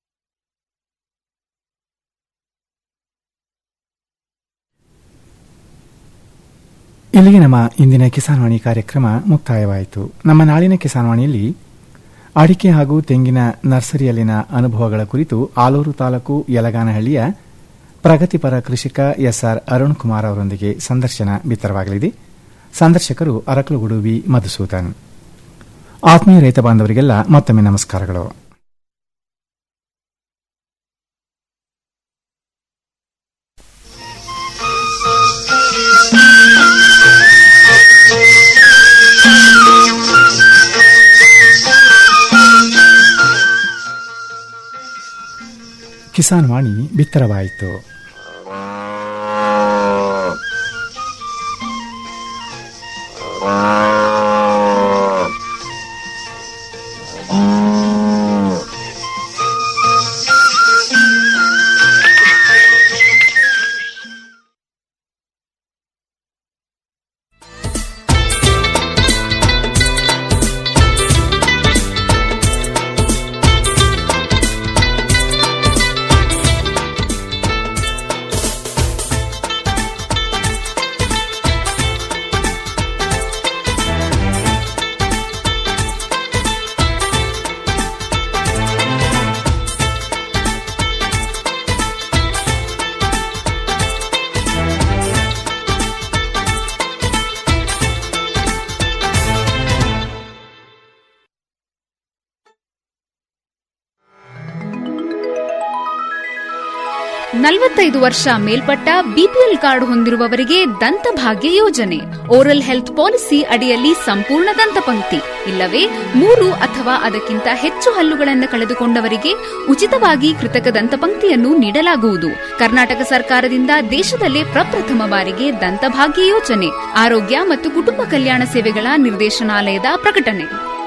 ಇಲ್ಲಿಗೆ ನಮ್ಮ ಇಂದಿನ ಕಿಸಾನ್ವಾಣಿ ಕಾರ್ಯಕ್ರಮ ಮುಕ್ತಾಯವಾಯಿತು ನಮ್ಮ ನಾಳಿನ ಕಿಸಾನ್ವಾಣಿಯಲ್ಲಿ ಅಡಿಕೆ ಹಾಗೂ ತೆಂಗಿನ ನರ್ಸರಿಯಲ್ಲಿನ ಅನುಭವಗಳ ಕುರಿತು ಆಲೂರು ತಾಲೂಕು ಯಲಗಾನಹಳ್ಳಿಯ ಪ್ರಗತಿಪರ ಕೃಷಿಕ ಎಸ್ಆರ್ ಅರುಣ್ ಕುಮಾರ್ ಅವರೊಂದಿಗೆ ಸಂದರ್ಶನ ಬಿತ್ತರವಾಗಲಿದೆ ಸಂದರ್ಶಕರು ಅರಕಲುಗುಡು ವಿ ಮಧುಸೂದನ್ ಆತ್ಮೀಯ ರೈತ ಬಾಂಧವರಿಗೆಲ್ಲ ಮತ್ತೊಮ್ಮೆ ನಮಸ್ಕಾರಗಳು ಕಿಸಾನ್ ವಾಣಿ ಬಿತ್ತರವಾಯಿತು ನಲವತ್ತೈದು ವರ್ಷ ಮೇಲ್ಪಟ್ಟ ಬಿಪಿಎಲ್ ಕಾರ್ಡ್ ಹೊಂದಿರುವವರಿಗೆ ದಂತಭಾಗ್ಯ ಯೋಜನೆ ಓರಲ್ ಹೆಲ್ತ್ ಪಾಲಿಸಿ ಅಡಿಯಲ್ಲಿ ಸಂಪೂರ್ಣ ದಂತಪಂಕ್ತಿ ಇಲ್ಲವೇ ಮೂರು ಅಥವಾ ಅದಕ್ಕಿಂತ ಹೆಚ್ಚು ಹಲ್ಲುಗಳನ್ನು ಕಳೆದುಕೊಂಡವರಿಗೆ ಉಚಿತವಾಗಿ ಕೃತಕ ದಂತಪಂಕ್ತಿಯನ್ನು ನೀಡಲಾಗುವುದು ಕರ್ನಾಟಕ ಸರ್ಕಾರದಿಂದ ದೇಶದಲ್ಲೇ ಪ್ರಪ್ರಥಮ ಬಾರಿಗೆ ದಂತಭಾಗ್ಯ ಯೋಜನೆ ಆರೋಗ್ಯ ಮತ್ತು ಕುಟುಂಬ ಕಲ್ಯಾಣ ಸೇವೆಗಳ ನಿರ್ದೇಶನಾಲಯದ ಪ್ರಕಟಣೆ